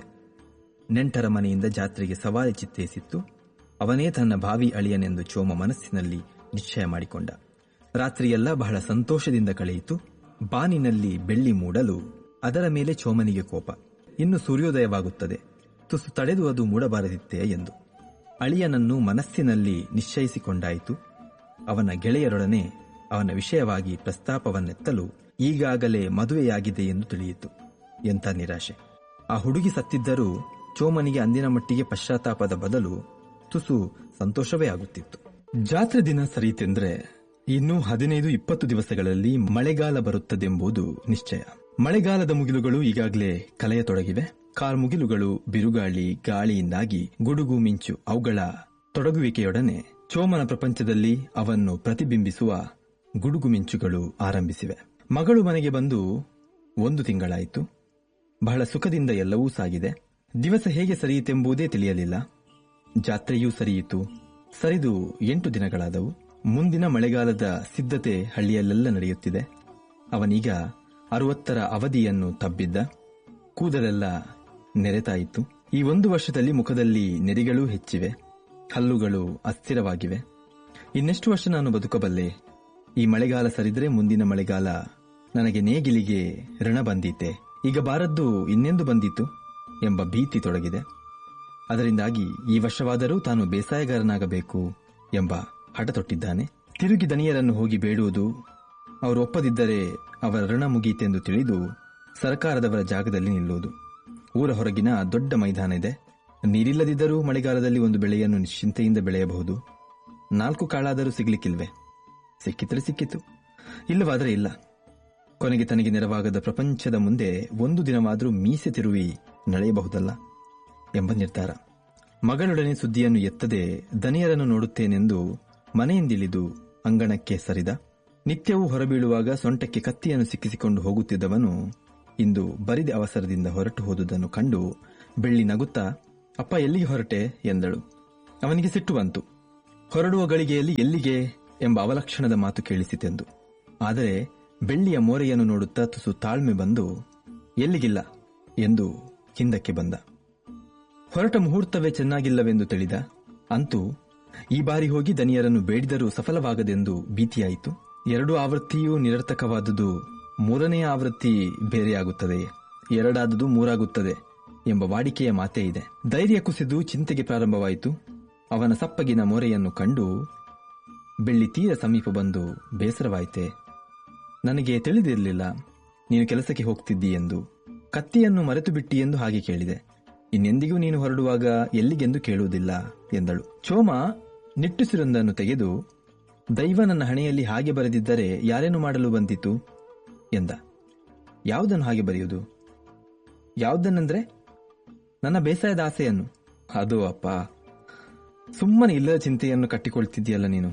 A: ನೆಂಟರ ಮನೆಯಿಂದ ಜಾತ್ರೆಗೆ ಸವಾರಿ ಚಿತ್ತೈಸಿತ್ತು ಅವನೇ ತನ್ನ ಭಾವಿ ಅಳಿಯನೆಂದು ಚೋಮ ಮನಸ್ಸಿನಲ್ಲಿ ನಿಶ್ಚಯ ಮಾಡಿಕೊಂಡ ರಾತ್ರಿಯೆಲ್ಲ ಬಹಳ ಸಂತೋಷದಿಂದ ಕಳೆಯಿತು ಬಾನಿನಲ್ಲಿ ಬೆಳ್ಳಿ ಮೂಡಲು ಅದರ ಮೇಲೆ ಚೋಮನಿಗೆ ಕೋಪ ಇನ್ನು ಸೂರ್ಯೋದಯವಾಗುತ್ತದೆ ತುಸು ತಡೆದು ಅದು ಮೂಡಬಾರದಿತ್ತೇ ಎಂದು ಅಳಿಯನನ್ನು ಮನಸ್ಸಿನಲ್ಲಿ ನಿಶ್ಚಯಿಸಿಕೊಂಡಾಯಿತು ಅವನ ಗೆಳೆಯರೊಡನೆ ಅವನ ವಿಷಯವಾಗಿ ಪ್ರಸ್ತಾಪವನ್ನೆತ್ತಲು ಈಗಾಗಲೇ ಮದುವೆಯಾಗಿದೆ ಎಂದು ತಿಳಿಯಿತು ಎಂಥ ನಿರಾಶೆ ಆ ಹುಡುಗಿ ಸತ್ತಿದ್ದರೂ ಚೋಮನಿಗೆ ಅಂದಿನ ಮಟ್ಟಿಗೆ ಪಶ್ಚಾತ್ತಾಪದ ಬದಲು ತುಸು ಸಂತೋಷವೇ ಆಗುತ್ತಿತ್ತು ಜಾತ್ರೆ ದಿನ ಸರಿತೆಂದ್ರೆ ಇನ್ನು ಹದಿನೈದು ಇಪ್ಪತ್ತು ದಿವಸಗಳಲ್ಲಿ ಮಳೆಗಾಲ ಬರುತ್ತದೆಂಬುದು ನಿಶ್ಚಯ ಮಳೆಗಾಲದ ಮುಗಿಲುಗಳು ಈಗಾಗಲೇ ಕಲೆಯತೊಡಗಿವೆ ಕಾರ್ಮುಗಿಲುಗಳು ಬಿರುಗಾಳಿ ಗಾಳಿಯಿಂದಾಗಿ ಗುಡುಗು ಮಿಂಚು ಅವುಗಳ ತೊಡಗುವಿಕೆಯೊಡನೆ ಚೋಮನ ಪ್ರಪಂಚದಲ್ಲಿ ಅವನ್ನು ಪ್ರತಿಬಿಂಬಿಸುವ ಗುಡುಗು ಮಿಂಚುಗಳು ಆರಂಭಿಸಿವೆ ಮಗಳು ಮನೆಗೆ ಬಂದು ಒಂದು ತಿಂಗಳಾಯಿತು ಬಹಳ ಸುಖದಿಂದ ಎಲ್ಲವೂ ಸಾಗಿದೆ ದಿವಸ ಹೇಗೆ ಸರಿಯಿತೆಂಬುದೇ ತಿಳಿಯಲಿಲ್ಲ ಜಾತ್ರೆಯೂ ಸರಿಯಿತು ಸರಿದು ಎಂಟು ದಿನಗಳಾದವು ಮುಂದಿನ ಮಳೆಗಾಲದ ಸಿದ್ಧತೆ ಹಳ್ಳಿಯಲ್ಲೆಲ್ಲ ನಡೆಯುತ್ತಿದೆ ಅವನೀಗ ಅರವತ್ತರ ಅವಧಿಯನ್ನು ತಬ್ಬಿದ್ದ ಕೂದಲೆಲ್ಲ ನೆರೆತಾಯಿತು ಈ ಒಂದು ವರ್ಷದಲ್ಲಿ ಮುಖದಲ್ಲಿ ನೆರಿಗಳೂ ಹೆಚ್ಚಿವೆ ಹಲ್ಲುಗಳು ಅಸ್ಥಿರವಾಗಿವೆ ಇನ್ನೆಷ್ಟು ವರ್ಷ ನಾನು ಬದುಕಬಲ್ಲೆ ಈ ಮಳೆಗಾಲ ಸರಿದ್ರೆ ಮುಂದಿನ ಮಳೆಗಾಲ ನನಗೆ ನೇಗಿಲಿಗೆ ಋಣ ಬಂದೀತೆ ಈಗ ಬಾರದ್ದು ಇನ್ನೆಂದು ಬಂದಿತು ಎಂಬ ಭೀತಿ ತೊಡಗಿದೆ ಅದರಿಂದಾಗಿ ಈ ವರ್ಷವಾದರೂ ತಾನು ಬೇಸಾಯಗಾರನಾಗಬೇಕು ಎಂಬ ಹಠ ತೊಟ್ಟಿದ್ದಾನೆ ತಿರುಗಿ ದನಿಯರನ್ನು ಹೋಗಿ ಬೇಡುವುದು ಅವರು ಒಪ್ಪದಿದ್ದರೆ ಅವರ ಋಣ ಮುಗೀತೆಂದು ತಿಳಿದು ಸರ್ಕಾರದವರ ಜಾಗದಲ್ಲಿ ನಿಲ್ಲುವುದು ಊರ ಹೊರಗಿನ ದೊಡ್ಡ ಮೈದಾನ ಇದೆ ನೀರಿಲ್ಲದಿದ್ದರೂ ಮಳೆಗಾಲದಲ್ಲಿ ಒಂದು ಬೆಳೆಯನ್ನು ನಿಶ್ಚಿಂತೆಯಿಂದ ಬೆಳೆಯಬಹುದು ನಾಲ್ಕು ಕಾಳಾದರೂ ಸಿಗ್ಲಿಕ್ಕಿಲ್ವೇ ಸಿಕ್ಕಿದ್ರೆ ಸಿಕ್ಕಿತು ಇಲ್ಲವಾದರೆ ಇಲ್ಲ ಕೊನೆಗೆ ತನಗೆ ನೆರವಾಗದ ಪ್ರಪಂಚದ ಮುಂದೆ ಒಂದು ದಿನವಾದರೂ ಮೀಸೆ ತಿರುವಿ ನಡೆಯಬಹುದಲ್ಲ ಎಂಬ ನಿರ್ಧಾರ ಮಗಳೊಡನೆ ಸುದ್ದಿಯನ್ನು ಎತ್ತದೆ ದನಿಯರನ್ನು ನೋಡುತ್ತೇನೆಂದು ಮನೆಯಿಂದಿಳಿದು ಅಂಗಣಕ್ಕೆ ಸರಿದ ನಿತ್ಯವೂ ಹೊರಬೀಳುವಾಗ ಸೊಂಟಕ್ಕೆ ಕತ್ತಿಯನ್ನು ಸಿಕ್ಕಿಸಿಕೊಂಡು ಹೋಗುತ್ತಿದ್ದವನು ಇಂದು ಬರಿದ ಅವಸರದಿಂದ ಹೊರಟು ಹೋದುದನ್ನು ಕಂಡು ಬೆಳ್ಳಿ ನಗುತ್ತಾ ಅಪ್ಪ ಎಲ್ಲಿಗೆ ಹೊರಟೆ ಎಂದಳು ಅವನಿಗೆ ಸಿಟ್ಟು ಬಂತು ಹೊರಡುವ ಗಳಿಗೆಯಲ್ಲಿ ಎಲ್ಲಿಗೆ ಎಂಬ ಅವಲಕ್ಷಣದ ಮಾತು ಕೇಳಿಸಿತೆಂದು ಆದರೆ ಬೆಳ್ಳಿಯ ಮೋರೆಯನ್ನು ನೋಡುತ್ತಾ ತುಸು ತಾಳ್ಮೆ ಬಂದು ಎಲ್ಲಿಗಿಲ್ಲ ಎಂದು ಹಿಂದಕ್ಕೆ ಬಂದ ಹೊರಟ ಮುಹೂರ್ತವೇ ಚೆನ್ನಾಗಿಲ್ಲವೆಂದು ತಿಳಿದ ಅಂತೂ ಈ ಬಾರಿ ಹೋಗಿ ದನಿಯರನ್ನು ಬೇಡಿದರೂ ಸಫಲವಾಗದೆಂದು ಭೀತಿಯಾಯಿತು ಎರಡು ಆವೃತ್ತಿಯೂ ನಿರರ್ಥಕವಾದುದು ಮೂರನೆಯ ಆವೃತ್ತಿ ಬೇರೆಯಾಗುತ್ತದೆಯೇ ಎರಡಾದುದು ಮೂರಾಗುತ್ತದೆ ಎಂಬ ವಾಡಿಕೆಯ ಮಾತೇ ಇದೆ ಧೈರ್ಯ ಕುಸಿದು ಚಿಂತೆಗೆ ಪ್ರಾರಂಭವಾಯಿತು ಅವನ ಸಪ್ಪಗಿನ ಮೊರೆಯನ್ನು ಕಂಡು ಬೆಳ್ಳಿ ತೀರ ಸಮೀಪ ಬಂದು ಬೇಸರವಾಯಿತೆ ನನಗೆ ತಿಳಿದಿರಲಿಲ್ಲ ನೀನು ಕೆಲಸಕ್ಕೆ ಹೋಗ್ತಿದ್ದಿ ಎಂದು ಕತ್ತಿಯನ್ನು ಮರೆತು ಬಿಟ್ಟಿ ಎಂದು ಹಾಗೆ ಕೇಳಿದೆ ಇನ್ನೆಂದಿಗೂ ನೀನು ಹೊರಡುವಾಗ ಎಲ್ಲಿಗೆಂದು ಕೇಳುವುದಿಲ್ಲ ಎಂದಳು ಚೋಮ ನಿಟ್ಟುಸಿರೊಂದನ್ನು ತೆಗೆದು ದೈವ ನನ್ನ ಹಣೆಯಲ್ಲಿ ಹಾಗೆ ಬರೆದಿದ್ದರೆ ಯಾರೇನು ಮಾಡಲು ಬಂದಿತು ಎಂದ ಯಾವುದನ್ನು ಹಾಗೆ ಬರೆಯುವುದು ಯಾವುದನ್ನಂದ್ರೆ ನನ್ನ ಬೇಸಾಯದ ಆಸೆಯನ್ನು ಅದು ಅಪ್ಪ ಸುಮ್ಮನೆ ಇಲ್ಲದ ಚಿಂತೆಯನ್ನು ಕಟ್ಟಿಕೊಳ್ತಿದ್ದೀಯಲ್ಲ ನೀನು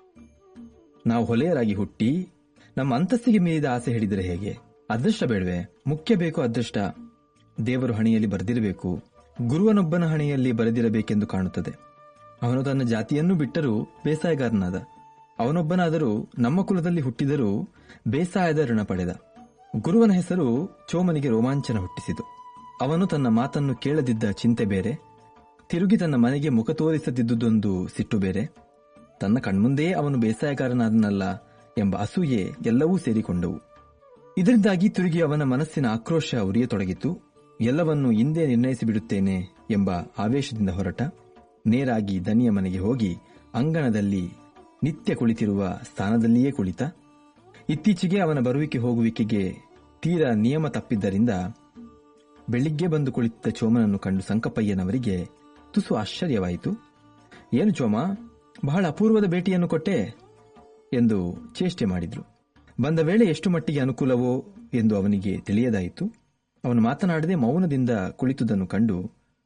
A: ನಾವು ಹೊಲೆಯರಾಗಿ ಹುಟ್ಟಿ ನಮ್ಮ ಅಂತಸ್ತಿಗೆ ಮೀರಿದ ಆಸೆ ಹಿಡಿದರೆ ಹೇಗೆ ಅದೃಷ್ಟ ಬೇಡವೆ ಮುಖ್ಯ ಬೇಕು ಅದೃಷ್ಟ ದೇವರು ಹಣೆಯಲ್ಲಿ ಬರೆದಿರಬೇಕು ಗುರುವನೊಬ್ಬನ ಹಣೆಯಲ್ಲಿ ಬರೆದಿರಬೇಕೆಂದು ಕಾಣುತ್ತದೆ ಅವನು ತನ್ನ ಜಾತಿಯನ್ನು ಬಿಟ್ಟರೂ ಬೇಸಾಯಗಾರನಾದ ಅವನೊಬ್ಬನಾದರೂ ನಮ್ಮ ಕುಲದಲ್ಲಿ ಹುಟ್ಟಿದರೂ ಬೇಸಾಯದ ಋಣ ಪಡೆದ ಗುರುವನ ಹೆಸರು ಚೋಮನಿಗೆ ರೋಮಾಂಚನ ಹುಟ್ಟಿಸಿತು ಅವನು ತನ್ನ ಮಾತನ್ನು ಕೇಳದಿದ್ದ ಚಿಂತೆ ಬೇರೆ ತಿರುಗಿ ತನ್ನ ಮನೆಗೆ ಮುಖ ತೋರಿಸದಿದ್ದುದೊಂದು ಸಿಟ್ಟು ಬೇರೆ ತನ್ನ ಕಣ್ಮುಂದೆಯೇ ಅವನು ಬೇಸಾಯಗಾರನಾದನಲ್ಲ ಎಂಬ ಅಸೂಯೆ ಎಲ್ಲವೂ ಸೇರಿಕೊಂಡವು ಇದರಿಂದಾಗಿ ತಿರುಗಿ ಅವನ ಮನಸ್ಸಿನ ಆಕ್ರೋಶ ಉರಿಯತೊಡಗಿತು ಎಲ್ಲವನ್ನೂ ಇಂದೇ ನಿರ್ಣಯಿಸಿಬಿಡುತ್ತೇನೆ ಎಂಬ ಆವೇಶದಿಂದ ಹೊರಟ ನೇರಾಗಿ ದನಿಯ ಮನೆಗೆ ಹೋಗಿ ಅಂಗಣದಲ್ಲಿ ನಿತ್ಯ ಕುಳಿತಿರುವ ಸ್ಥಾನದಲ್ಲಿಯೇ ಕುಳಿತ ಇತ್ತೀಚೆಗೆ ಅವನ ಬರುವಿಕೆ ಹೋಗುವಿಕೆಗೆ ತೀರ ನಿಯಮ ತಪ್ಪಿದ್ದರಿಂದ ಬೆಳಿಗ್ಗೆ ಬಂದು ಕುಳಿತ ಚೋಮನನ್ನು ಕಂಡು ಸಂಕಪ್ಪಯ್ಯನವರಿಗೆ ತುಸು ಆಶ್ಚರ್ಯವಾಯಿತು ಏನು ಚೋಮ ಬಹಳ ಅಪೂರ್ವದ ಭೇಟಿಯನ್ನು ಕೊಟ್ಟೆ ಎಂದು ಚೇಷ್ಟೆ ಮಾಡಿದ್ರು ಬಂದ ವೇಳೆ ಎಷ್ಟು ಮಟ್ಟಿಗೆ ಅನುಕೂಲವೋ ಎಂದು ಅವನಿಗೆ ತಿಳಿಯದಾಯಿತು ಅವನು ಮಾತನಾಡದೆ ಮೌನದಿಂದ ಕುಳಿತುದನ್ನು ಕಂಡು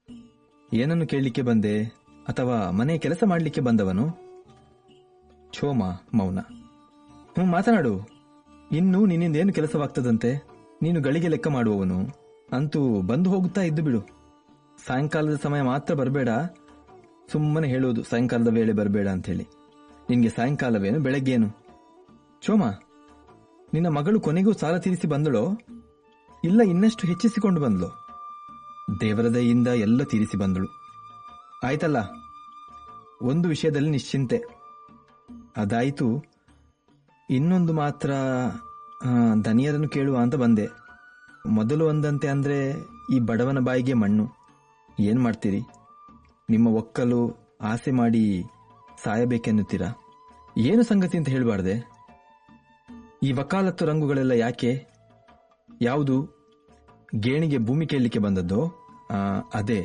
A: ಏನನ್ನು ಕೇಳಲಿಕ್ಕೆ ಬಂದೆ ಅಥವಾ ಮನೆ ಕೆಲಸ ಮಾಡಲಿಕ್ಕೆ ಬಂದವನು ಛೋಮ ಮೌನ ಹ್ಞೂ ಮಾತನಾಡು ಇನ್ನು ನಿನ್ನಿಂದೇನು ಕೆಲಸವಾಗ್ತದಂತೆ ನೀನು ಗಳಿಗೆ ಲೆಕ್ಕ ಮಾಡುವವನು ಅಂತೂ ಬಂದು ಹೋಗುತ್ತಾ ಇದ್ದು ಬಿಡು ಸಾಯಂಕಾಲದ ಸಮಯ ಮಾತ್ರ ಬರಬೇಡ ಸುಮ್ಮನೆ ಹೇಳುವುದು ಸಾಯಂಕಾಲದ ವೇಳೆ ಬರಬೇಡ ಅಂತೇಳಿ ನಿನ್ಗೆ ಸಾಯಂಕಾಲವೇನು ಬೆಳಗ್ಗೇನು ಚೋಮ ನಿನ್ನ ಮಗಳು ಕೊನೆಗೂ ಸಾಲ ತೀರಿಸಿ ಬಂದಳೋ ಇಲ್ಲ ಇನ್ನಷ್ಟು ಹೆಚ್ಚಿಸಿಕೊಂಡು ಬಂದ್ಲೋ ದೇವರ ದಯೆಯಿಂದ ಎಲ್ಲ ತೀರಿಸಿ ಬಂದಳು ಆಯ್ತಲ್ಲ ಒಂದು ವಿಷಯದಲ್ಲಿ ನಿಶ್ಚಿಂತೆ ಅದಾಯಿತು ಇನ್ನೊಂದು ಮಾತ್ರ ಆ, ದನಿಯರನ್ನು ಕೇಳುವ ಅಂತ ಬಂದೆ ಮೊದಲು ಒಂದಂತೆ ಅಂದ್ರೆ ಈ ಬಡವನ ಬಾಯಿಗೆ ಮಣ್ಣು ಏನ್ ಮಾಡ್ತೀರಿ ನಿಮ್ಮ ಒಕ್ಕಲು ಆಸೆ ಮಾಡಿ ಸಾಯಬೇಕೆನ್ನುತ್ತೀರಾ ಏನು ಸಂಗತಿ ಅಂತ ಹೇಳಬಾರ್ದೆ ಈ ವಕಾಲತ್ತು ರಂಗುಗಳೆಲ್ಲ ಯಾಕೆ ಯಾವುದು ಗೇಣಿಗೆ ಭೂಮಿ ಕೇಳಲಿಕ್ಕೆ ಬಂದದ್ದು ಆ, ಅದೇ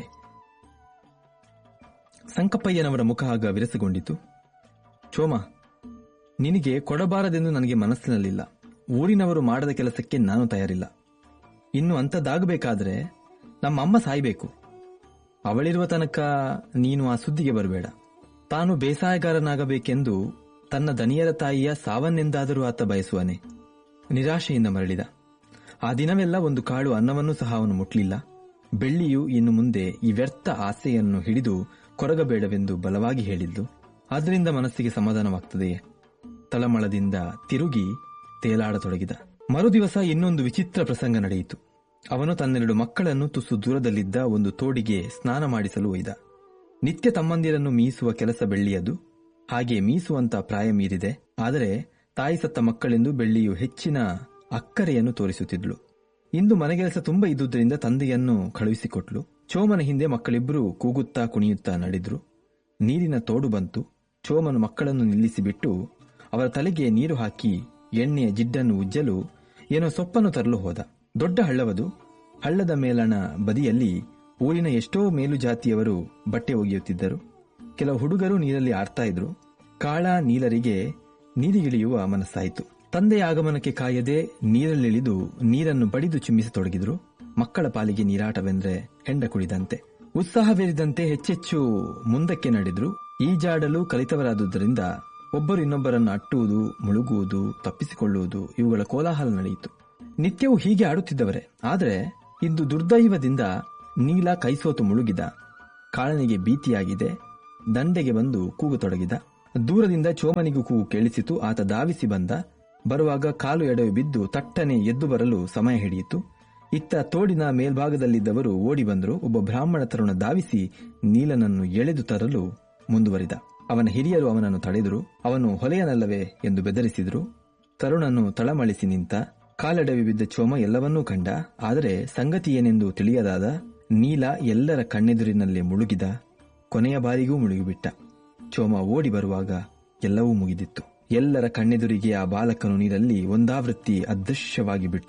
A: ಸಂಕಪ್ಪಯ್ಯನವರ ಮುಖ ಆಗ ವಿರಸಗೊಂಡಿತು ಚೋಮ ನಿನಗೆ ಕೊಡಬಾರದೆಂದು ನನಗೆ ಮನಸ್ಸಿನಲ್ಲಿಲ್ಲ ಊರಿನವರು ಮಾಡದ ಕೆಲಸಕ್ಕೆ ನಾನು ತಯಾರಿಲ್ಲ ಇನ್ನು ಅಂಥದ್ದಾಗಬೇಕಾದ್ರೆ ನಮ್ಮ ಅಮ್ಮ ಸಾಯ್ಬೇಕು ಅವಳಿರುವ ತನಕ ನೀನು ಆ ಸುದ್ದಿಗೆ ಬರಬೇಡ ತಾನು ಬೇಸಾಯಗಾರನಾಗಬೇಕೆಂದು ತನ್ನ ದನಿಯರ ತಾಯಿಯ ಸಾವನ್ನೆಂದಾದರೂ ಆತ ಬಯಸುವನೆ ನಿರಾಶೆಯಿಂದ ಮರಳಿದ ಆ ದಿನವೆಲ್ಲ ಒಂದು ಕಾಳು ಅನ್ನವನ್ನೂ ಸಹ ಅವನು ಮುಟ್ಲಿಲ್ಲ ಬೆಳ್ಳಿಯು ಇನ್ನು ಮುಂದೆ ಈ ವ್ಯರ್ಥ ಆಸೆಯನ್ನು ಹಿಡಿದು ಕೊರಗಬೇಡವೆಂದು ಬಲವಾಗಿ ಹೇಳಿದ್ದು ಆದ್ದರಿಂದ ಮನಸ್ಸಿಗೆ ಸಮಾಧಾನವಾಗ್ತದೆಯೇ ತಳಮಳದಿಂದ ತಿರುಗಿ ತೇಲಾಡತೊಡಗಿದ ಮರುದಿವಸ ಇನ್ನೊಂದು ವಿಚಿತ್ರ ಪ್ರಸಂಗ ನಡೆಯಿತು ಅವನು ತನ್ನೆರಡು ಮಕ್ಕಳನ್ನು ತುಸು ದೂರದಲ್ಲಿದ್ದ ಒಂದು ತೋಡಿಗೆ ಸ್ನಾನ ಮಾಡಿಸಲು ಒಯ್ದ ನಿತ್ಯ ತಮ್ಮಂದಿರನ್ನು ಮೀಸುವ ಕೆಲಸ ಬೆಳ್ಳಿಯದು ಹಾಗೆ ಮೀಸುವಂತ ಪ್ರಾಯ ಮೀರಿದೆ ಆದರೆ ತಾಯಿ ಸತ್ತ ಮಕ್ಕಳೆಂದು ಬೆಳ್ಳಿಯು ಹೆಚ್ಚಿನ ಅಕ್ಕರೆಯನ್ನು ತೋರಿಸುತ್ತಿದ್ಳು ಇಂದು ಮನೆಗೆಲಸ ತುಂಬಾ ಇದ್ದುದರಿಂದ ತಂದೆಯನ್ನು ಕಳುಹಿಸಿಕೊಟ್ಲು ಚೋಮನ ಹಿಂದೆ ಮಕ್ಕಳಿಬ್ಬರು ಕೂಗುತ್ತಾ ಕುಣಿಯುತ್ತಾ ನಡೆದ್ರು ನೀರಿನ ತೋಡು ಬಂತು ಚೋಮನು ಮಕ್ಕಳನ್ನು ನಿಲ್ಲಿಸಿಬಿಟ್ಟು ಅವರ ತಲೆಗೆ ನೀರು ಹಾಕಿ ಎಣ್ಣೆಯ ಜಿಡ್ಡನ್ನು ಉಜ್ಜಲು ಏನೋ ಸೊಪ್ಪನ್ನು ತರಲು ಹೋದ ದೊಡ್ಡ ಹಳ್ಳವದು ಹಳ್ಳದ ಮೇಲಣ ಬದಿಯಲ್ಲಿ ಊರಿನ ಎಷ್ಟೋ ಮೇಲು ಜಾತಿಯವರು ಬಟ್ಟೆ ಒಗೆಯುತ್ತಿದ್ದರು ಕೆಲವು ಹುಡುಗರು ನೀರಲ್ಲಿ ಆಡ್ತಾ ಇದ್ರು ಕಾಳ ನೀಲರಿಗೆ ನೀರಿಗಿಳಿಯುವ ಮನಸ್ಸಾಯಿತು ತಂದೆಯ ಆಗಮನಕ್ಕೆ ಕಾಯದೆ ನೀರಲ್ಲಿಳಿದು ನೀರನ್ನು ಬಡಿದು ಚಿಮ್ಮಿಸತೊಡಗಿದ್ರು ಮಕ್ಕಳ ಪಾಲಿಗೆ ನೀರಾಟವೆಂದ್ರೆ ಹೆಂಡ ಕುಡಿದಂತೆ ಉತ್ಸಾಹವೇರಿದಂತೆ ಹೆಚ್ಚೆಚ್ಚು ಮುಂದಕ್ಕೆ ನಡೆದ್ರು ಈಜಾಡಲು ಕಲಿತವರಾದುದರಿಂದ ಒಬ್ಬರು ಇನ್ನೊಬ್ಬರನ್ನು ಅಟ್ಟುವುದು ಮುಳುಗುವುದು ತಪ್ಪಿಸಿಕೊಳ್ಳುವುದು ಇವುಗಳ ಕೋಲಾಹಲ ನಡೆಯಿತು ನಿತ್ಯವೂ ಹೀಗೆ ಆಡುತ್ತಿದ್ದವರೇ ಆದರೆ ಇಂದು ದುರ್ದೈವದಿಂದ ನೀಲ ಕೈಸೋತು ಮುಳುಗಿದ ಕಾಳನಿಗೆ ಭೀತಿಯಾಗಿದೆ ದಂಡೆಗೆ ಬಂದು ಕೂಗತೊಡಗಿದ ದೂರದಿಂದ ಚೋಮನಿಗೂ ಕೂಗು ಕೇಳಿಸಿತು ಆತ ಧಾವಿಸಿ ಬಂದ ಬರುವಾಗ ಕಾಲು ಎಡವಿ ಬಿದ್ದು ತಟ್ಟನೆ ಎದ್ದು ಬರಲು ಸಮಯ ಹಿಡಿಯಿತು ಇತ್ತ ತೋಡಿನ ಮೇಲ್ಭಾಗದಲ್ಲಿದ್ದವರು ಓಡಿ ಬಂದರು ಒಬ್ಬ ಬ್ರಾಹ್ಮಣ ತರುಣ ಧಾವಿಸಿ ನೀಲನನ್ನು ಎಳೆದು ತರಲು ಮುಂದುವರಿದ ಅವನ ಹಿರಿಯರು ಅವನನ್ನು ತಡೆದರು ಅವನು ಹೊಲೆಯನಲ್ಲವೇ ಎಂದು ಬೆದರಿಸಿದರು ತರುಣನು ತಳಮಳಿಸಿ ನಿಂತ ಕಾಲೆಡವಿ ಬಿದ್ದ ಚೋಮ ಎಲ್ಲವನ್ನೂ ಕಂಡ ಆದರೆ ಸಂಗತಿ ಏನೆಂದು ತಿಳಿಯದಾದ ನೀಲ ಎಲ್ಲರ ಕಣ್ಣೆದುರಿನಲ್ಲಿ ಮುಳುಗಿದ ಕೊನೆಯ ಬಾರಿಗೂ ಮುಳುಗಿಬಿಟ್ಟ ಚೋಮ ಓಡಿ ಬರುವಾಗ ಎಲ್ಲವೂ ಮುಗಿದಿತ್ತು ಎಲ್ಲರ ಕಣ್ಣೆದುರಿಗೆ ಆ ಬಾಲಕನು ನೀರಲ್ಲಿ ಒಂದಾವೃತ್ತಿ ಅದೃಶ್ಯವಾಗಿ ಬಿಟ್ಟ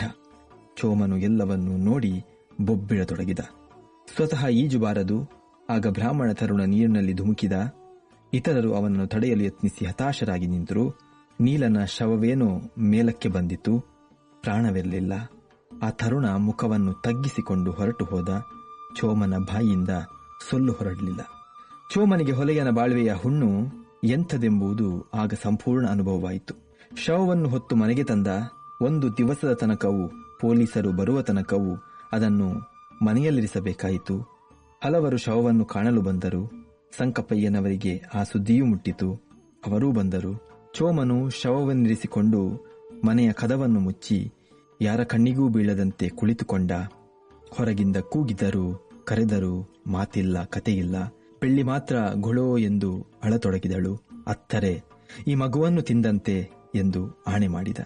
A: ಚೋಮನು ಎಲ್ಲವನ್ನೂ ನೋಡಿ ಬೊಬ್ಬಿಡತೊಡಗಿದ ಸ್ವತಃ ಈಜುಬಾರದು ಆಗ ಬ್ರಾಹ್ಮಣ ತರುಣ ನೀರಿನಲ್ಲಿ ಧುಮುಕಿದ ಇತರರು ಅವನನ್ನು ತಡೆಯಲು ಯತ್ನಿಸಿ ಹತಾಶರಾಗಿ ನಿಂತರು ನೀಲನ ಶವವೇನೋ ಮೇಲಕ್ಕೆ ಬಂದಿತು ಪ್ರಾಣವಿರಲಿಲ್ಲ ಆ ತರುಣ ಮುಖವನ್ನು ತಗ್ಗಿಸಿಕೊಂಡು ಹೊರಟು ಹೋದ ಚೋಮನ ಬಾಯಿಯಿಂದ ಸೊಲ್ಲು ಹೊರಡಲಿಲ್ಲ ಚೋಮನಿಗೆ ಹೊಲೆಯನ ಬಾಳ್ವೆಯ ಹುಣ್ಣು ಎಂಥದೆಂಬುದು ಆಗ ಸಂಪೂರ್ಣ ಅನುಭವವಾಯಿತು ಶವವನ್ನು ಹೊತ್ತು ಮನೆಗೆ ತಂದ ಒಂದು ದಿವಸದ ತನಕವೂ ಪೊಲೀಸರು ಬರುವ ತನಕವೂ ಅದನ್ನು ಮನೆಯಲ್ಲಿರಿಸಬೇಕಾಯಿತು ಹಲವರು ಶವವನ್ನು ಕಾಣಲು ಬಂದರು ಸಂಕಪ್ಪಯ್ಯನವರಿಗೆ ಆ ಸುದ್ದಿಯೂ ಮುಟ್ಟಿತು ಅವರೂ ಬಂದರು ಚೋಮನು ಶವವನ್ನಿರಿಸಿಕೊಂಡು ಮನೆಯ ಕದವನ್ನು ಮುಚ್ಚಿ ಯಾರ ಕಣ್ಣಿಗೂ ಬೀಳದಂತೆ ಕುಳಿತುಕೊಂಡ ಹೊರಗಿಂದ ಕೂಗಿದರು ಕರೆದರು ಮಾತಿಲ್ಲ ಕತೆಯಿಲ್ಲ ಬೆಳ್ಳಿ ಮಾತ್ರ ಗೊಳೋ ಎಂದು ಅಳತೊಡಗಿದಳು ಅತ್ತರೆ ಈ ಮಗುವನ್ನು ತಿಂದಂತೆ ಎಂದು ಆಣೆ ಮಾಡಿದ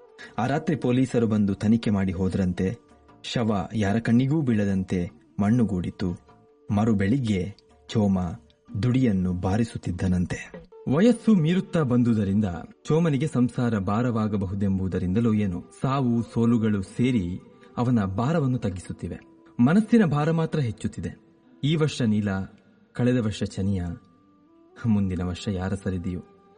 A: ಆ ರಾತ್ರಿ ಪೊಲೀಸರು ಬಂದು ತನಿಖೆ ಮಾಡಿ ಹೋದ್ರಂತೆ ಶವ ಯಾರ ಕಣ್ಣಿಗೂ ಬೀಳದಂತೆ ಮಣ್ಣುಗೂಡಿತು ಮರು ಬೆಳಿಗ್ಗೆ ಚೋಮ ದುಡಿಯನ್ನು ಬಾರಿಸುತ್ತಿದ್ದನಂತೆ ವಯಸ್ಸು ಮೀರುತ್ತಾ ಬಂದುದರಿಂದ ಚೋಮನಿಗೆ ಸಂಸಾರ ಭಾರವಾಗಬಹುದೆಂಬುದರಿಂದಲೋ ಏನೋ ಸಾವು ಸೋಲುಗಳು ಸೇರಿ ಅವನ ಭಾರವನ್ನು ತಗ್ಗಿಸುತ್ತಿವೆ ಮನಸ್ಸಿನ ಭಾರ ಮಾತ್ರ ಹೆಚ್ಚುತ್ತಿದೆ ಈ ವರ್ಷ ನೀಲ ಕಳೆದ ವರ್ಷ ಚನಿಯ ಮುಂದಿನ ವರ್ಷ ಯಾರ ಸರಿದೆಯೋ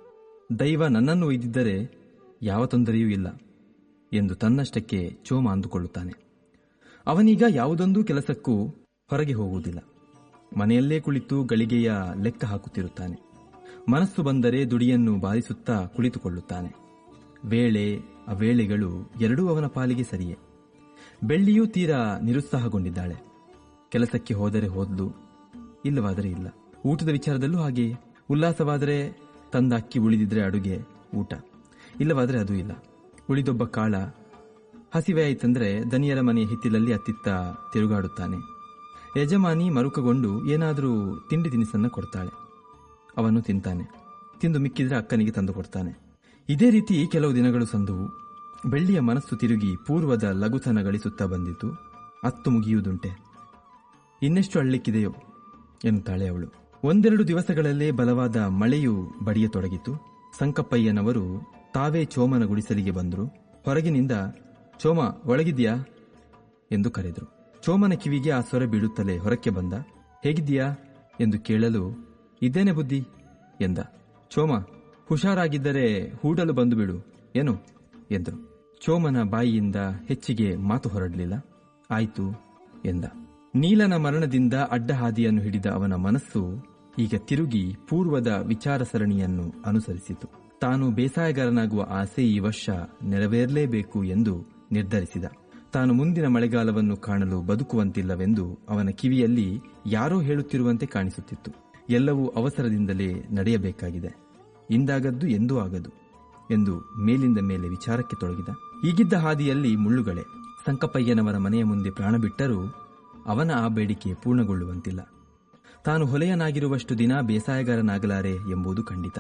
A: ದೈವ ನನ್ನನ್ನು ಒಯ್ದಿದ್ದರೆ ಯಾವ ತೊಂದರೆಯೂ ಇಲ್ಲ ಎಂದು ತನ್ನಷ್ಟಕ್ಕೆ ಚೋಮ ಅಂದುಕೊಳ್ಳುತ್ತಾನೆ ಅವನೀಗ ಯಾವುದೊಂದು ಕೆಲಸಕ್ಕೂ ಹೊರಗೆ ಹೋಗುವುದಿಲ್ಲ ಮನೆಯಲ್ಲೇ ಕುಳಿತು ಗಳಿಗೆಯ ಲೆಕ್ಕ ಹಾಕುತ್ತಿರುತ್ತಾನೆ ಮನಸ್ಸು ಬಂದರೆ ದುಡಿಯನ್ನು ಬಾರಿಸುತ್ತಾ ಕುಳಿತುಕೊಳ್ಳುತ್ತಾನೆ ವೇಳೆ ಅವೇಳೆಗಳು ಎರಡೂ ಅವನ ಪಾಲಿಗೆ ಸರಿಯೇ ಬೆಳ್ಳಿಯೂ ತೀರಾ ನಿರುತ್ಸಾಹಗೊಂಡಿದ್ದಾಳೆ ಕೆಲಸಕ್ಕೆ ಹೋದರೆ ಹೋದ್ಲು ಇಲ್ಲವಾದರೆ ಇಲ್ಲ ಊಟದ ವಿಚಾರದಲ್ಲೂ ಹಾಗೆಯೇ ಉಲ್ಲಾಸವಾದರೆ ತಂದ ಅಕ್ಕಿ ಉಳಿದಿದ್ರೆ ಅಡುಗೆ ಊಟ ಇಲ್ಲವಾದರೆ ಅದು ಇಲ್ಲ ಉಳಿದೊಬ್ಬ ಕಾಳ ಹಸಿವೆ ಆಯ್ತಂದ್ರೆ ದನಿಯರ ಮನೆಯ ಹಿತ್ತಿಲಲ್ಲಿ ಅತ್ತಿತ್ತ ತಿರುಗಾಡುತ್ತಾನೆ ಯಜಮಾನಿ ಮರುಕಗೊಂಡು ಏನಾದರೂ ತಿಂಡಿ ತಿನಿಸನ್ನ ಕೊಡ್ತಾಳೆ ಅವನು ತಿಂತಾನೆ ತಿಂದು ಮಿಕ್ಕಿದ್ರೆ ಅಕ್ಕನಿಗೆ ತಂದು ಕೊಡ್ತಾನೆ ಇದೇ ರೀತಿ ಕೆಲವು ದಿನಗಳು ಸಂದುವು ಬೆಳ್ಳಿಯ ಮನಸ್ಸು ತಿರುಗಿ ಪೂರ್ವದ ಲಘುತನ ಗಳಿಸುತ್ತಾ ಬಂದಿತು ಅತ್ತು ಮುಗಿಯುವುದುಂಟೆ ಇನ್ನೆಷ್ಟು ಅಳ್ಳಿಕ್ಕಿದೆಯೋ ಎನ್ನುತ್ತಾಳೆ ಅವಳು ಒಂದೆರಡು ದಿವಸಗಳಲ್ಲೇ ಬಲವಾದ ಮಳೆಯು ಬಡಿಯತೊಡಗಿತು ಸಂಕಪ್ಪಯ್ಯನವರು ತಾವೇ ಚೋಮನ ಗುಡಿಸಲಿಗೆ ಬಂದರು ಹೊರಗಿನಿಂದ ಚೋಮ ಒಳಗಿದ್ಯಾ ಎಂದು ಕರೆದರು ಚೋಮನ ಕಿವಿಗೆ ಆ ಸ್ವರ ಬೀಳುತ್ತಲೇ ಹೊರಕ್ಕೆ ಬಂದ ಹೇಗಿದ್ದೀಯಾ ಎಂದು ಕೇಳಲು ಇದ್ದೇನೆ ಬುದ್ಧಿ ಎಂದ ಚೋಮ ಹುಷಾರಾಗಿದ್ದರೆ ಹೂಡಲು ಬಂದು ಬಿಡು ಏನು ಎಂದರು ಚೋಮನ ಬಾಯಿಯಿಂದ ಹೆಚ್ಚಿಗೆ ಮಾತು ಹೊರಡಲಿಲ್ಲ ಆಯ್ತು ಎಂದ ನೀಲನ ಮರಣದಿಂದ ಅಡ್ಡಹಾದಿಯನ್ನು ಹಿಡಿದ ಅವನ ಮನಸ್ಸು ಈಗ ತಿರುಗಿ ಪೂರ್ವದ ವಿಚಾರ ಸರಣಿಯನ್ನು ಅನುಸರಿಸಿತು ತಾನು ಬೇಸಾಯಗಾರನಾಗುವ ಆಸೆ ಈ ವರ್ಷ ನೆರವೇರಲೇಬೇಕು ಎಂದು ನಿರ್ಧರಿಸಿದ ತಾನು ಮುಂದಿನ ಮಳೆಗಾಲವನ್ನು ಕಾಣಲು ಬದುಕುವಂತಿಲ್ಲವೆಂದು ಅವನ ಕಿವಿಯಲ್ಲಿ ಯಾರೋ ಹೇಳುತ್ತಿರುವಂತೆ ಕಾಣಿಸುತ್ತಿತ್ತು ಎಲ್ಲವೂ ಅವಸರದಿಂದಲೇ ನಡೆಯಬೇಕಾಗಿದೆ ಇಂದಾಗದ್ದು ಎಂದೂ ಆಗದು ಎಂದು ಮೇಲಿಂದ ಮೇಲೆ ವಿಚಾರಕ್ಕೆ ತೊಡಗಿದ ಈಗಿದ್ದ ಹಾದಿಯಲ್ಲಿ ಮುಳ್ಳುಗಳೇ ಸಂಕಪ್ಪಯ್ಯನವರ ಮನೆಯ ಮುಂದೆ ಪ್ರಾಣ ಬಿಟ್ಟರೂ ಅವನ ಆ ಬೇಡಿಕೆ ಪೂರ್ಣಗೊಳ್ಳುವಂತಿಲ್ಲ ತಾನು ಹೊಲೆಯನಾಗಿರುವಷ್ಟು ದಿನ ಬೇಸಾಯಗಾರನಾಗಲಾರೆ ಎಂಬುದು ಖಂಡಿತ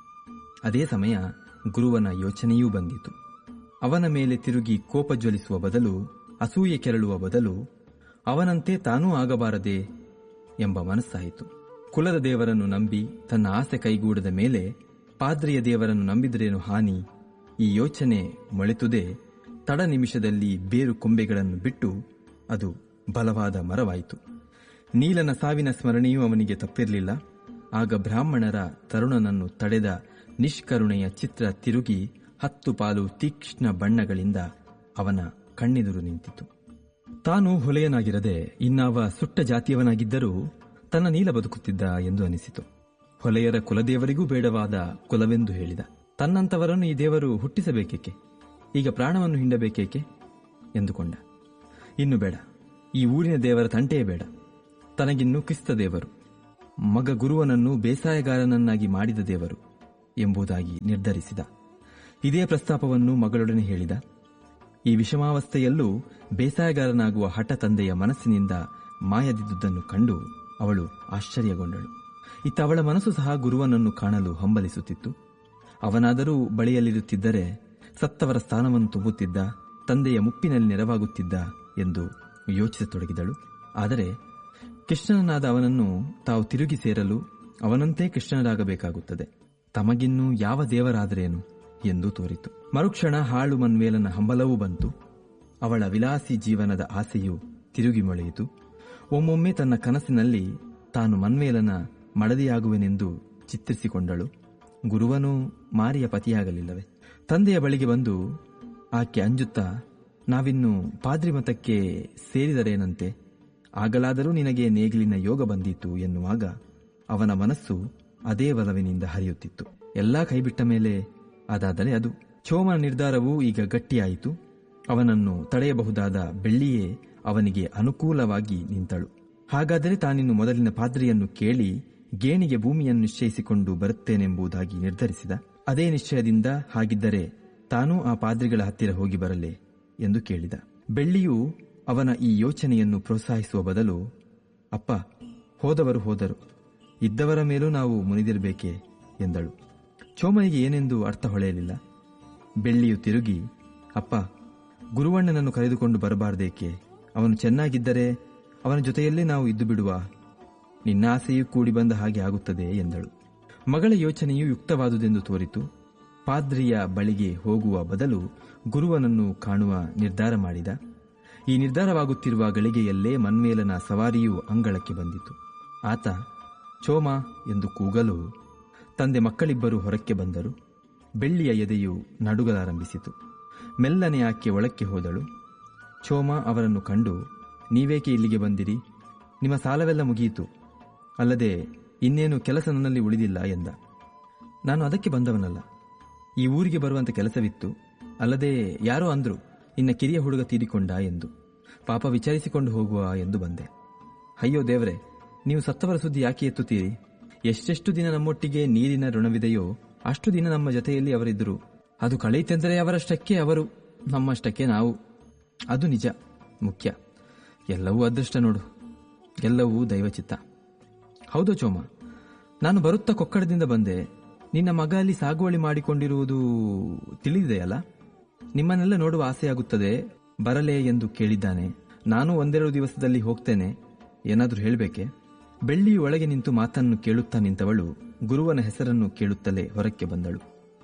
A: ಅದೇ ಸಮಯ ಗುರುವನ ಯೋಚನೆಯೂ ಬಂದಿತು ಅವನ ಮೇಲೆ ತಿರುಗಿ ಕೋಪ ಜ್ವಲಿಸುವ ಬದಲು ಅಸೂಯೆ ಕೆರಳುವ ಬದಲು ಅವನಂತೆ ತಾನೂ ಆಗಬಾರದೆ ಎಂಬ ಮನಸ್ಸಾಯಿತು ಕುಲದ ದೇವರನ್ನು ನಂಬಿ ತನ್ನ ಆಸೆ ಕೈಗೂಡದ ಮೇಲೆ ಪಾದ್ರಿಯ ದೇವರನ್ನು ನಂಬಿದ್ರೇನು ಹಾನಿ ಈ ಯೋಚನೆ ಮೊಳೆತುದೇ ತಡ ನಿಮಿಷದಲ್ಲಿ ಬೇರು ಕೊಂಬೆಗಳನ್ನು ಬಿಟ್ಟು ಅದು ಬಲವಾದ ಮರವಾಯಿತು ನೀಲನ ಸಾವಿನ ಸ್ಮರಣೆಯೂ ಅವನಿಗೆ ತಪ್ಪಿರಲಿಲ್ಲ ಆಗ ಬ್ರಾಹ್ಮಣರ ತರುಣನನ್ನು ತಡೆದ ನಿಷ್ಕರುಣೆಯ ಚಿತ್ರ ತಿರುಗಿ ಹತ್ತು ಪಾಲು ತೀಕ್ಷ್ಣ ಬಣ್ಣಗಳಿಂದ ಅವನ ಕಣ್ಣೆದುರು ನಿಂತಿತು ತಾನು ಹೊಲೆಯನಾಗಿರದೆ ಇನ್ನಾವ ಸುಟ್ಟ ಜಾತಿಯವನಾಗಿದ್ದರೂ ತನ್ನ ನೀಲ ಬದುಕುತ್ತಿದ್ದ ಎಂದು ಅನಿಸಿತು ಹೊಲೆಯರ ಕುಲದೇವರಿಗೂ ಬೇಡವಾದ ಕುಲವೆಂದು ಹೇಳಿದ ತನ್ನಂತವರನ್ನು ಈ ದೇವರು ಹುಟ್ಟಿಸಬೇಕೇಕೆ ಈಗ ಪ್ರಾಣವನ್ನು ಹಿಂಡಬೇಕೇಕೆ ಎಂದುಕೊಂಡ ಇನ್ನು ಬೇಡ ಈ ಊರಿನ ದೇವರ ತಂಟೆಯೇ ಬೇಡ ತನಗಿನ್ನು ಕ್ರಿಸ್ತ ದೇವರು ಮಗ ಗುರುವನನ್ನು ಬೇಸಾಯಗಾರನನ್ನಾಗಿ ಮಾಡಿದ ದೇವರು ಎಂಬುದಾಗಿ ನಿರ್ಧರಿಸಿದ ಇದೇ ಪ್ರಸ್ತಾಪವನ್ನು ಮಗಳೊಡನೆ ಹೇಳಿದ ಈ ವಿಷಮಾವಸ್ಥೆಯಲ್ಲೂ ಬೇಸಾಯಗಾರನಾಗುವ ಹಠ ತಂದೆಯ ಮನಸ್ಸಿನಿಂದ ಮಾಯದಿದ್ದುದನ್ನು ಕಂಡು ಅವಳು ಆಶ್ಚರ್ಯಗೊಂಡಳು ಇತ್ತ ಅವಳ ಮನಸ್ಸು ಸಹ ಗುರುವನನ್ನು ಕಾಣಲು ಹಂಬಲಿಸುತ್ತಿತ್ತು ಅವನಾದರೂ ಬಳಿಯಲ್ಲಿರುತ್ತಿದ್ದರೆ ಸತ್ತವರ ಸ್ಥಾನವನ್ನು ತುಂಬುತ್ತಿದ್ದ ತಂದೆಯ ಮುಪ್ಪಿನಲ್ಲಿ ನೆರವಾಗುತ್ತಿದ್ದ ಎಂದು ಯೋಚಿಸತೊಡಗಿದಳು ಆದರೆ ಕೃಷ್ಣನಾದ ಅವನನ್ನು ತಾವು ತಿರುಗಿ ಸೇರಲು ಅವನಂತೆ ಕೃಷ್ಣನಾಗಬೇಕಾಗುತ್ತದೆ ತಮಗಿನ್ನೂ ಯಾವ ದೇವರಾದರೇನು ಎಂದು ತೋರಿತು ಮರುಕ್ಷಣ ಹಾಳು ಮನ್ವೇಲನ ಹಂಬಲವೂ ಬಂತು ಅವಳ ವಿಲಾಸಿ ಜೀವನದ ಆಸೆಯು ತಿರುಗಿ ಮೊಳೆಯಿತು ಒಮ್ಮೊಮ್ಮೆ ತನ್ನ ಕನಸಿನಲ್ಲಿ ತಾನು ಮನ್ವೇಲನ ಮಡದಿಯಾಗುವೆನೆಂದು ಚಿತ್ರಿಸಿಕೊಂಡಳು ಗುರುವನು ಮಾರಿಯ ಪತಿಯಾಗಲಿಲ್ಲವೇ ತಂದೆಯ ಬಳಿಗೆ ಬಂದು ಆಕೆ ಅಂಜುತ್ತಾ ನಾವಿನ್ನು ಪಾದ್ರಿ ಮತಕ್ಕೆ ಸೇರಿದರೇನಂತೆ ಆಗಲಾದರೂ ನಿನಗೆ ನೇಗಿಲಿನ ಯೋಗ ಬಂದೀತು ಎನ್ನುವಾಗ ಅವನ ಮನಸ್ಸು ಅದೇ ಬಲವಿನಿಂದ ಹರಿಯುತ್ತಿತ್ತು ಎಲ್ಲಾ ಕೈಬಿಟ್ಟ ಮೇಲೆ ಅದಾದರೆ ಅದು ಚೋಮನ ನಿರ್ಧಾರವು ಈಗ ಗಟ್ಟಿಯಾಯಿತು ಅವನನ್ನು ತಡೆಯಬಹುದಾದ ಬೆಳ್ಳಿಯೇ ಅವನಿಗೆ ಅನುಕೂಲವಾಗಿ ನಿಂತಳು ಹಾಗಾದರೆ ತಾನಿನ್ನು ಮೊದಲಿನ ಪಾದ್ರಿಯನ್ನು ಕೇಳಿ ಗೇಣಿಗೆ ಭೂಮಿಯನ್ನು ನಿಶ್ಚಯಿಸಿಕೊಂಡು ಬರುತ್ತೇನೆಂಬುದಾಗಿ ನಿರ್ಧರಿಸಿದ ಅದೇ ನಿಶ್ಚಯದಿಂದ ಹಾಗಿದ್ದರೆ ತಾನೂ ಆ ಪಾದ್ರಿಗಳ ಹತ್ತಿರ ಹೋಗಿ ಬರಲೇ ಎಂದು ಕೇಳಿದ ಬೆಳ್ಳಿಯು ಅವನ ಈ ಯೋಚನೆಯನ್ನು ಪ್ರೋತ್ಸಾಹಿಸುವ ಬದಲು ಅಪ್ಪ ಹೋದವರು ಹೋದರು ಇದ್ದವರ ಮೇಲೂ ನಾವು ಮುನಿದಿರಬೇಕೇ ಎಂದಳು ಚೋಮನಿಗೆ ಏನೆಂದು ಅರ್ಥ ಹೊಳೆಯಲಿಲ್ಲ ಬೆಳ್ಳಿಯು ತಿರುಗಿ ಅಪ್ಪ ಗುರುವಣ್ಣನನ್ನು ಕರೆದುಕೊಂಡು ಬರಬಾರದೇಕೆ ಅವನು ಚೆನ್ನಾಗಿದ್ದರೆ ಅವನ ಜೊತೆಯಲ್ಲೇ ನಾವು ಇದ್ದು ಬಿಡುವ ನಿನ್ನ ಆಸೆಯೂ ಕೂಡಿ ಬಂದ ಹಾಗೆ ಆಗುತ್ತದೆ ಎಂದಳು ಮಗಳ ಯೋಚನೆಯು ಯುಕ್ತವಾದುದೆಂದು ತೋರಿತು ಪಾದ್ರಿಯ ಬಳಿಗೆ ಹೋಗುವ ಬದಲು ಗುರುವನನ್ನು ಕಾಣುವ ನಿರ್ಧಾರ ಮಾಡಿದ ಈ ನಿರ್ಧಾರವಾಗುತ್ತಿರುವ ಗಳಿಗೆಯಲ್ಲೇ ಮನ್ಮೇಲನ ಸವಾರಿಯೂ ಅಂಗಳಕ್ಕೆ ಬಂದಿತು ಆತ ಚೋಮ ಎಂದು ಕೂಗಲು ತಂದೆ ಮಕ್ಕಳಿಬ್ಬರು ಹೊರಕ್ಕೆ ಬಂದರು ಬೆಳ್ಳಿಯ ಎದೆಯು ನಡುಗಲಾರಂಭಿಸಿತು ಮೆಲ್ಲನೆ ಆಕೆ ಒಳಕ್ಕೆ ಹೋದಳು ಚೋಮ ಅವರನ್ನು ಕಂಡು ನೀವೇಕೆ ಇಲ್ಲಿಗೆ ಬಂದಿರಿ ನಿಮ್ಮ ಸಾಲವೆಲ್ಲ ಮುಗಿಯಿತು ಅಲ್ಲದೆ ಇನ್ನೇನು ಕೆಲಸ ನನ್ನಲ್ಲಿ ಉಳಿದಿಲ್ಲ ಎಂದ ನಾನು ಅದಕ್ಕೆ ಬಂದವನಲ್ಲ ಈ ಊರಿಗೆ ಬರುವಂತ ಕೆಲಸವಿತ್ತು ಅಲ್ಲದೆ ಯಾರೋ ಅಂದ್ರು ಇನ್ನ ಕಿರಿಯ ಹುಡುಗ ತೀರಿಕೊಂಡ ಎಂದು ಪಾಪ ವಿಚಾರಿಸಿಕೊಂಡು ಹೋಗುವ ಎಂದು ಬಂದೆ ಅಯ್ಯೋ ದೇವರೇ ನೀವು ಸತ್ತವರ ಸುದ್ದಿ ಯಾಕೆ ಎತ್ತುತ್ತೀರಿ ಎಷ್ಟೆಷ್ಟು ದಿನ ನಮ್ಮೊಟ್ಟಿಗೆ ನೀರಿನ ಋಣವಿದೆಯೋ ಅಷ್ಟು ದಿನ ನಮ್ಮ ಜೊತೆಯಲ್ಲಿ ಅವರಿದ್ದರು ಅದು ಕಳೆಯಿತೆಂದರೆ ಅವರಷ್ಟಕ್ಕೆ ಅವರು ನಮ್ಮಷ್ಟಕ್ಕೆ ನಾವು ಅದು ನಿಜ ಮುಖ್ಯ ಎಲ್ಲವೂ ಅದೃಷ್ಟ ನೋಡು ಎಲ್ಲವೂ ದೈವಚಿತ್ತ ಹೌದು ಚೋಮ ನಾನು ಬರುತ್ತಾ ಕೊಕ್ಕಡದಿಂದ ಬಂದೆ ನಿನ್ನ ಮಗ ಅಲ್ಲಿ ಸಾಗುವಳಿ ಮಾಡಿಕೊಂಡಿರುವುದು ತಿಳಿದಿದೆಯಲ್ಲ ನಿಮ್ಮನ್ನೆಲ್ಲ ನೋಡುವ ಆಸೆಯಾಗುತ್ತದೆ ಬರಲೇ ಎಂದು ಕೇಳಿದ್ದಾನೆ ನಾನು ಒಂದೆರಡು ದಿವಸದಲ್ಲಿ ಹೋಗ್ತೇನೆ ಏನಾದರೂ ಹೇಳಬೇಕೆ ಬೆಳ್ಳಿ ಒಳಗೆ ನಿಂತು ಮಾತನ್ನು ಕೇಳುತ್ತಾ ನಿಂತವಳು ಗುರುವನ ಹೆಸರನ್ನು ಕೇಳುತ್ತಲೇ ಹೊರಕ್ಕೆ ಬಂದಳು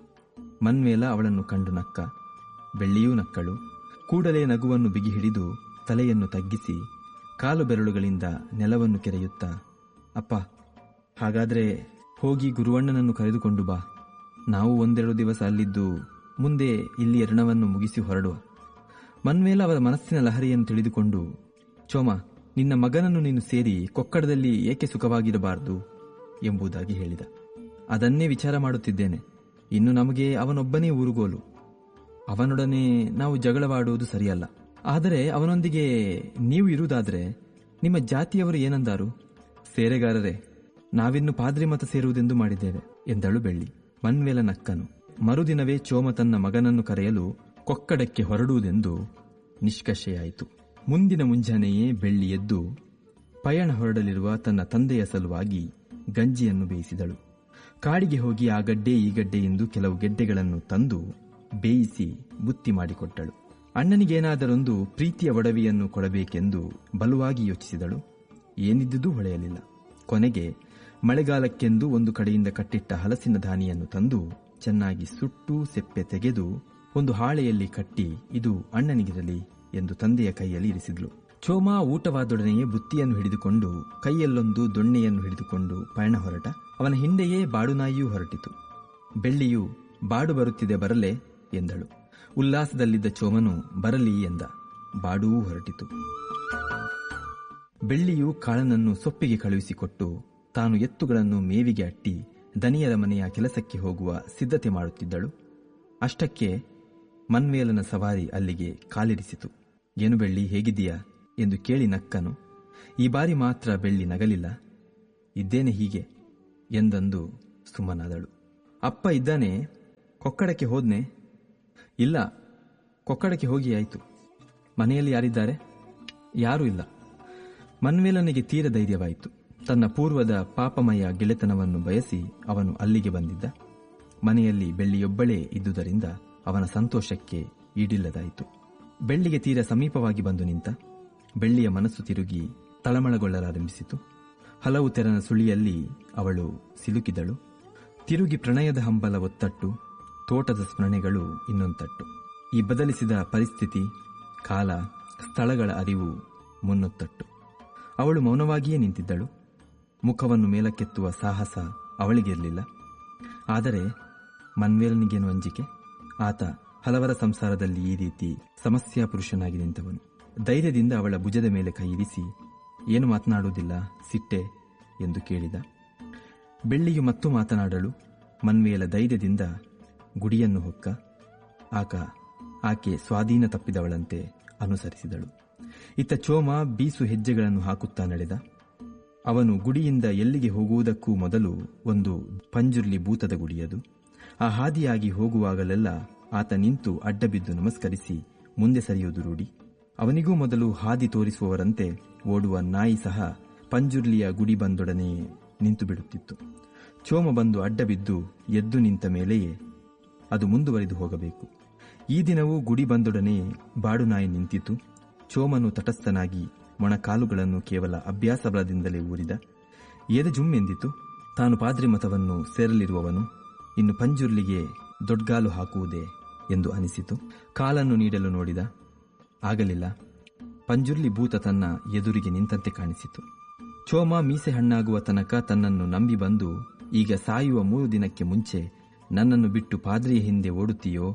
A: ಮನ್ಮೇಲ ಅವಳನ್ನು ಕಂಡು ನಕ್ಕ ಬೆಳ್ಳಿಯೂ ನಕ್ಕಳು ಕೂಡಲೇ ನಗುವನ್ನು ಬಿಗಿ ಹಿಡಿದು ತಲೆಯನ್ನು ತಗ್ಗಿಸಿ ಕಾಲು ಬೆರಳುಗಳಿಂದ ನೆಲವನ್ನು ಕೆರೆಯುತ್ತಾ ಅಪ್ಪ ಹಾಗಾದ್ರೆ ಹೋಗಿ ಗುರುವಣ್ಣನನ್ನು ಕರೆದುಕೊಂಡು ಬಾ ನಾವು ಒಂದೆರಡು ದಿವಸ ಅಲ್ಲಿದ್ದು ಮುಂದೆ ಇಲ್ಲಿ ಋಣವನ್ನು ಮುಗಿಸಿ ಹೊರಡುವ ಮನ್ಮೇಲ ಅವರ ಮನಸ್ಸಿನ ಲಹರಿಯನ್ನು ತಿಳಿದುಕೊಂಡು ಚೋಮ ನಿನ್ನ ಮಗನನ್ನು ನೀನು ಸೇರಿ ಕೊಕ್ಕಡದಲ್ಲಿ ಏಕೆ ಸುಖವಾಗಿರಬಾರದು ಎಂಬುದಾಗಿ ಹೇಳಿದ ಅದನ್ನೇ ವಿಚಾರ ಮಾಡುತ್ತಿದ್ದೇನೆ ಇನ್ನು ನಮಗೆ ಅವನೊಬ್ಬನೇ ಊರುಗೋಲು ಅವನೊಡನೆ ನಾವು ಜಗಳವಾಡುವುದು ಸರಿಯಲ್ಲ ಆದರೆ ಅವನೊಂದಿಗೆ ನೀವು ಇರುವುದಾದರೆ ನಿಮ್ಮ ಜಾತಿಯವರು ಏನಂದಾರು ಸೇರೆಗಾರರೇ ನಾವಿನ್ನು ಪಾದ್ರಿ ಮತ ಸೇರುವುದೆಂದು ಮಾಡಿದ್ದೇವೆ ಎಂದಳು ಬೆಳ್ಳಿ ಮನ್ವೇಲ ನಕ್ಕನು ಮರುದಿನವೇ ಚೋಮ ತನ್ನ ಮಗನನ್ನು ಕರೆಯಲು ಕೊಕ್ಕಡಕ್ಕೆ ಹೊರಡುವುದೆಂದು ನಿಷ್ಕರ್ಷೆಯಾಯಿತು ಮುಂದಿನ ಮುಂಜಾನೆಯೇ ಬೆಳ್ಳಿ ಎದ್ದು ಪಯಣ ಹೊರಡಲಿರುವ ತನ್ನ ತಂದೆಯ ಸಲುವಾಗಿ ಗಂಜಿಯನ್ನು ಬೇಯಿಸಿದಳು ಕಾಡಿಗೆ ಹೋಗಿ ಆ ಗಡ್ಡೆ ಈ ಗಡ್ಡೆ ಎಂದು ಕೆಲವು ಗೆಡ್ಡೆಗಳನ್ನು ತಂದು ಬೇಯಿಸಿ ಬುತ್ತಿ ಮಾಡಿಕೊಟ್ಟಳು ಅಣ್ಣನಿಗೇನಾದರೊಂದು ಪ್ರೀತಿಯ ಒಡವೆಯನ್ನು ಕೊಡಬೇಕೆಂದು ಬಲವಾಗಿ ಯೋಚಿಸಿದಳು ಏನಿದ್ದುದೂ ಹೊಳೆಯಲಿಲ್ಲ ಕೊನೆಗೆ ಮಳೆಗಾಲಕ್ಕೆಂದು ಒಂದು ಕಡೆಯಿಂದ ಕಟ್ಟಿಟ್ಟ ಹಲಸಿನ ಧಾನಿಯನ್ನು ತಂದು ಚೆನ್ನಾಗಿ ಸುಟ್ಟು ಸೆಪ್ಪೆ ತೆಗೆದು ಒಂದು ಹಾಳೆಯಲ್ಲಿ ಕಟ್ಟಿ ಇದು ಅಣ್ಣನಿಗಿರಲಿ ಎಂದು ತಂದೆಯ ಕೈಯಲ್ಲಿ ಇರಿಸಿದ್ಲು ಚೋಮಾ ಊಟವಾದೊಡನೆಯೇ ಬುತ್ತಿಯನ್ನು ಹಿಡಿದುಕೊಂಡು ಕೈಯಲ್ಲೊಂದು ದೊಣ್ಣೆಯನ್ನು ಹಿಡಿದುಕೊಂಡು ಪಯಣ ಹೊರಟ ಅವನ ಹಿಂದೆಯೇ ಬಾಡುನಾಯಿಯೂ ಹೊರಟಿತು ಬೆಳ್ಳಿಯು ಬಾಡು ಬರುತ್ತಿದೆ ಬರಲೇ ಎಂದಳು ಉಲ್ಲಾಸದಲ್ಲಿದ್ದ ಚೋಮನು ಬರಲಿ ಎಂದ ಬಾಡುವೂ ಹೊರಟಿತು ಬೆಳ್ಳಿಯು ಕಾಳನನ್ನು ಸೊಪ್ಪಿಗೆ ಕಳುಹಿಸಿಕೊಟ್ಟು ತಾನು ಎತ್ತುಗಳನ್ನು ಮೇವಿಗೆ ಅಟ್ಟಿ ದನಿಯರ ಮನೆಯ ಕೆಲಸಕ್ಕೆ ಹೋಗುವ ಸಿದ್ಧತೆ ಮಾಡುತ್ತಿದ್ದಳು ಅಷ್ಟಕ್ಕೆ ಮನ್ವೇಲನ ಸವಾರಿ ಅಲ್ಲಿಗೆ ಕಾಲಿರಿಸಿತು ಏನು ಬೆಳ್ಳಿ ಹೇಗಿದ್ದೀಯಾ ಎಂದು ಕೇಳಿ ನಕ್ಕನು ಈ ಬಾರಿ ಮಾತ್ರ ಬೆಳ್ಳಿ ನಗಲಿಲ್ಲ ಇದ್ದೇನೆ ಹೀಗೆ ಎಂದಂದು ಸುಮ್ಮನಾದಳು ಅಪ್ಪ ಇದ್ದಾನೆ ಕೊಕ್ಕಡಕ್ಕೆ ಹೋದ್ನೆ ಇಲ್ಲ ಕೊಕ್ಕಡಕ್ಕೆ ಹೋಗಿ ಆಯಿತು ಮನೆಯಲ್ಲಿ ಯಾರಿದ್ದಾರೆ ಯಾರೂ ಇಲ್ಲ ಮನ್ವೇಲನಿಗೆ ತೀರ ಧೈರ್ಯವಾಯಿತು ತನ್ನ ಪೂರ್ವದ ಪಾಪಮಯ ಗೆಳೆತನವನ್ನು ಬಯಸಿ ಅವನು ಅಲ್ಲಿಗೆ ಬಂದಿದ್ದ ಮನೆಯಲ್ಲಿ ಬೆಳ್ಳಿಯೊಬ್ಬಳೇ ಇದ್ದುದರಿಂದ ಅವನ ಸಂತೋಷಕ್ಕೆ ಈಡಿಲ್ಲದಾಯಿತು ಬೆಳ್ಳಿಗೆ ತೀರ ಸಮೀಪವಾಗಿ ಬಂದು ನಿಂತ ಬೆಳ್ಳಿಯ ಮನಸ್ಸು ತಿರುಗಿ ತಳಮಳಗೊಳ್ಳಲಾರಂಭಿಸಿತು ಹಲವು ತೆರನ ಸುಳಿಯಲ್ಲಿ ಅವಳು ಸಿಲುಕಿದಳು ತಿರುಗಿ ಪ್ರಣಯದ ಹಂಬಲ ಒತ್ತಟ್ಟು ತೋಟದ ಸ್ಮರಣೆಗಳು ಇನ್ನೊಂತಟ್ಟು ಈ ಬದಲಿಸಿದ ಪರಿಸ್ಥಿತಿ ಕಾಲ ಸ್ಥಳಗಳ ಅರಿವು ಮುನ್ನೊತ್ತಟ್ಟು ಅವಳು ಮೌನವಾಗಿಯೇ ನಿಂತಿದ್ದಳು ಮುಖವನ್ನು ಮೇಲಕ್ಕೆತ್ತುವ ಸಾಹಸ ಅವಳಿಗಿರಲಿಲ್ಲ ಆದರೆ ಮನ್ವೇಲನಿಗೇನು ಅಂಜಿಕೆ ಆತ ಹಲವರ ಸಂಸಾರದಲ್ಲಿ ಈ ರೀತಿ ಸಮಸ್ಯಾ ಪುರುಷನಾಗಿ ನಿಂತವನು ಧೈರ್ಯದಿಂದ ಅವಳ ಭುಜದ ಮೇಲೆ ಕೈ ಇರಿಸಿ ಏನು ಮಾತನಾಡುವುದಿಲ್ಲ ಸಿಟ್ಟೆ ಎಂದು ಕೇಳಿದ ಬೆಳ್ಳಿಯು ಮತ್ತು ಮಾತನಾಡಲು ಮನ್ವೇಲ ಧೈರ್ಯದಿಂದ ಗುಡಿಯನ್ನು ಹೊಕ್ಕ ಆಕ ಆಕೆ ಸ್ವಾಧೀನ ತಪ್ಪಿದವಳಂತೆ ಅನುಸರಿಸಿದಳು ಇತ್ತ ಚೋಮ ಬೀಸು ಹೆಜ್ಜೆಗಳನ್ನು ಹಾಕುತ್ತಾ ನಡೆದ ಅವನು ಗುಡಿಯಿಂದ ಎಲ್ಲಿಗೆ ಹೋಗುವುದಕ್ಕೂ ಮೊದಲು ಒಂದು ಪಂಜುರ್ಲಿ ಭೂತದ ಗುಡಿಯದು ಆ ಹಾದಿಯಾಗಿ ಹೋಗುವಾಗಲೆಲ್ಲ ಆತ ನಿಂತು ಅಡ್ಡಬಿದ್ದು ನಮಸ್ಕರಿಸಿ ಮುಂದೆ ಸರಿಯುವುದು ರೂಢಿ ಅವನಿಗೂ ಮೊದಲು ಹಾದಿ ತೋರಿಸುವವರಂತೆ ಓಡುವ ನಾಯಿ ಸಹ ಪಂಜುರ್ಲಿಯ ಗುಡಿ ಬಂದೊಡನೆಯೇ ನಿಂತು ಬಿಡುತ್ತಿತ್ತು ಚೋಮ ಬಂದು ಅಡ್ಡಬಿದ್ದು ಎದ್ದು ನಿಂತ ಮೇಲೆಯೇ ಅದು ಮುಂದುವರಿದು ಹೋಗಬೇಕು ಈ ದಿನವೂ ಗುಡಿ ಬಂದೊಡನೆ ಬಾಡುನಾಯಿ ನಿಂತಿತು ಚೋಮನು ತಟಸ್ಥನಾಗಿ ಮೊಣಕಾಲುಗಳನ್ನು ಕೇವಲ ಅಭ್ಯಾಸ ಬಲದಿಂದಲೇ ಊರಿದ ಏದ ಜುಮ್ಮೆಂದಿತು ತಾನು ಪಾದ್ರಿ ಮತವನ್ನು ಸೇರಲಿರುವವನು ಇನ್ನು ಪಂಜುರ್ಲಿಗೆ ದೊಡ್ಗಾಲು ಹಾಕುವುದೇ ಎಂದು ಅನಿಸಿತು ಕಾಲನ್ನು ನೀಡಲು ನೋಡಿದ ಆಗಲಿಲ್ಲ ಪಂಜುರ್ಲಿ ಭೂತ ತನ್ನ ಎದುರಿಗೆ ನಿಂತಂತೆ ಕಾಣಿಸಿತು ಚೋಮ ಮೀಸೆ ಹಣ್ಣಾಗುವ ತನಕ ತನ್ನನ್ನು ನಂಬಿ ಬಂದು ಈಗ ಸಾಯುವ ಮೂರು ದಿನಕ್ಕೆ ಮುಂಚೆ ನನ್ನನ್ನು ಬಿಟ್ಟು ಪಾದ್ರಿಯ ಹಿಂದೆ ಓಡುತ್ತೀಯೋ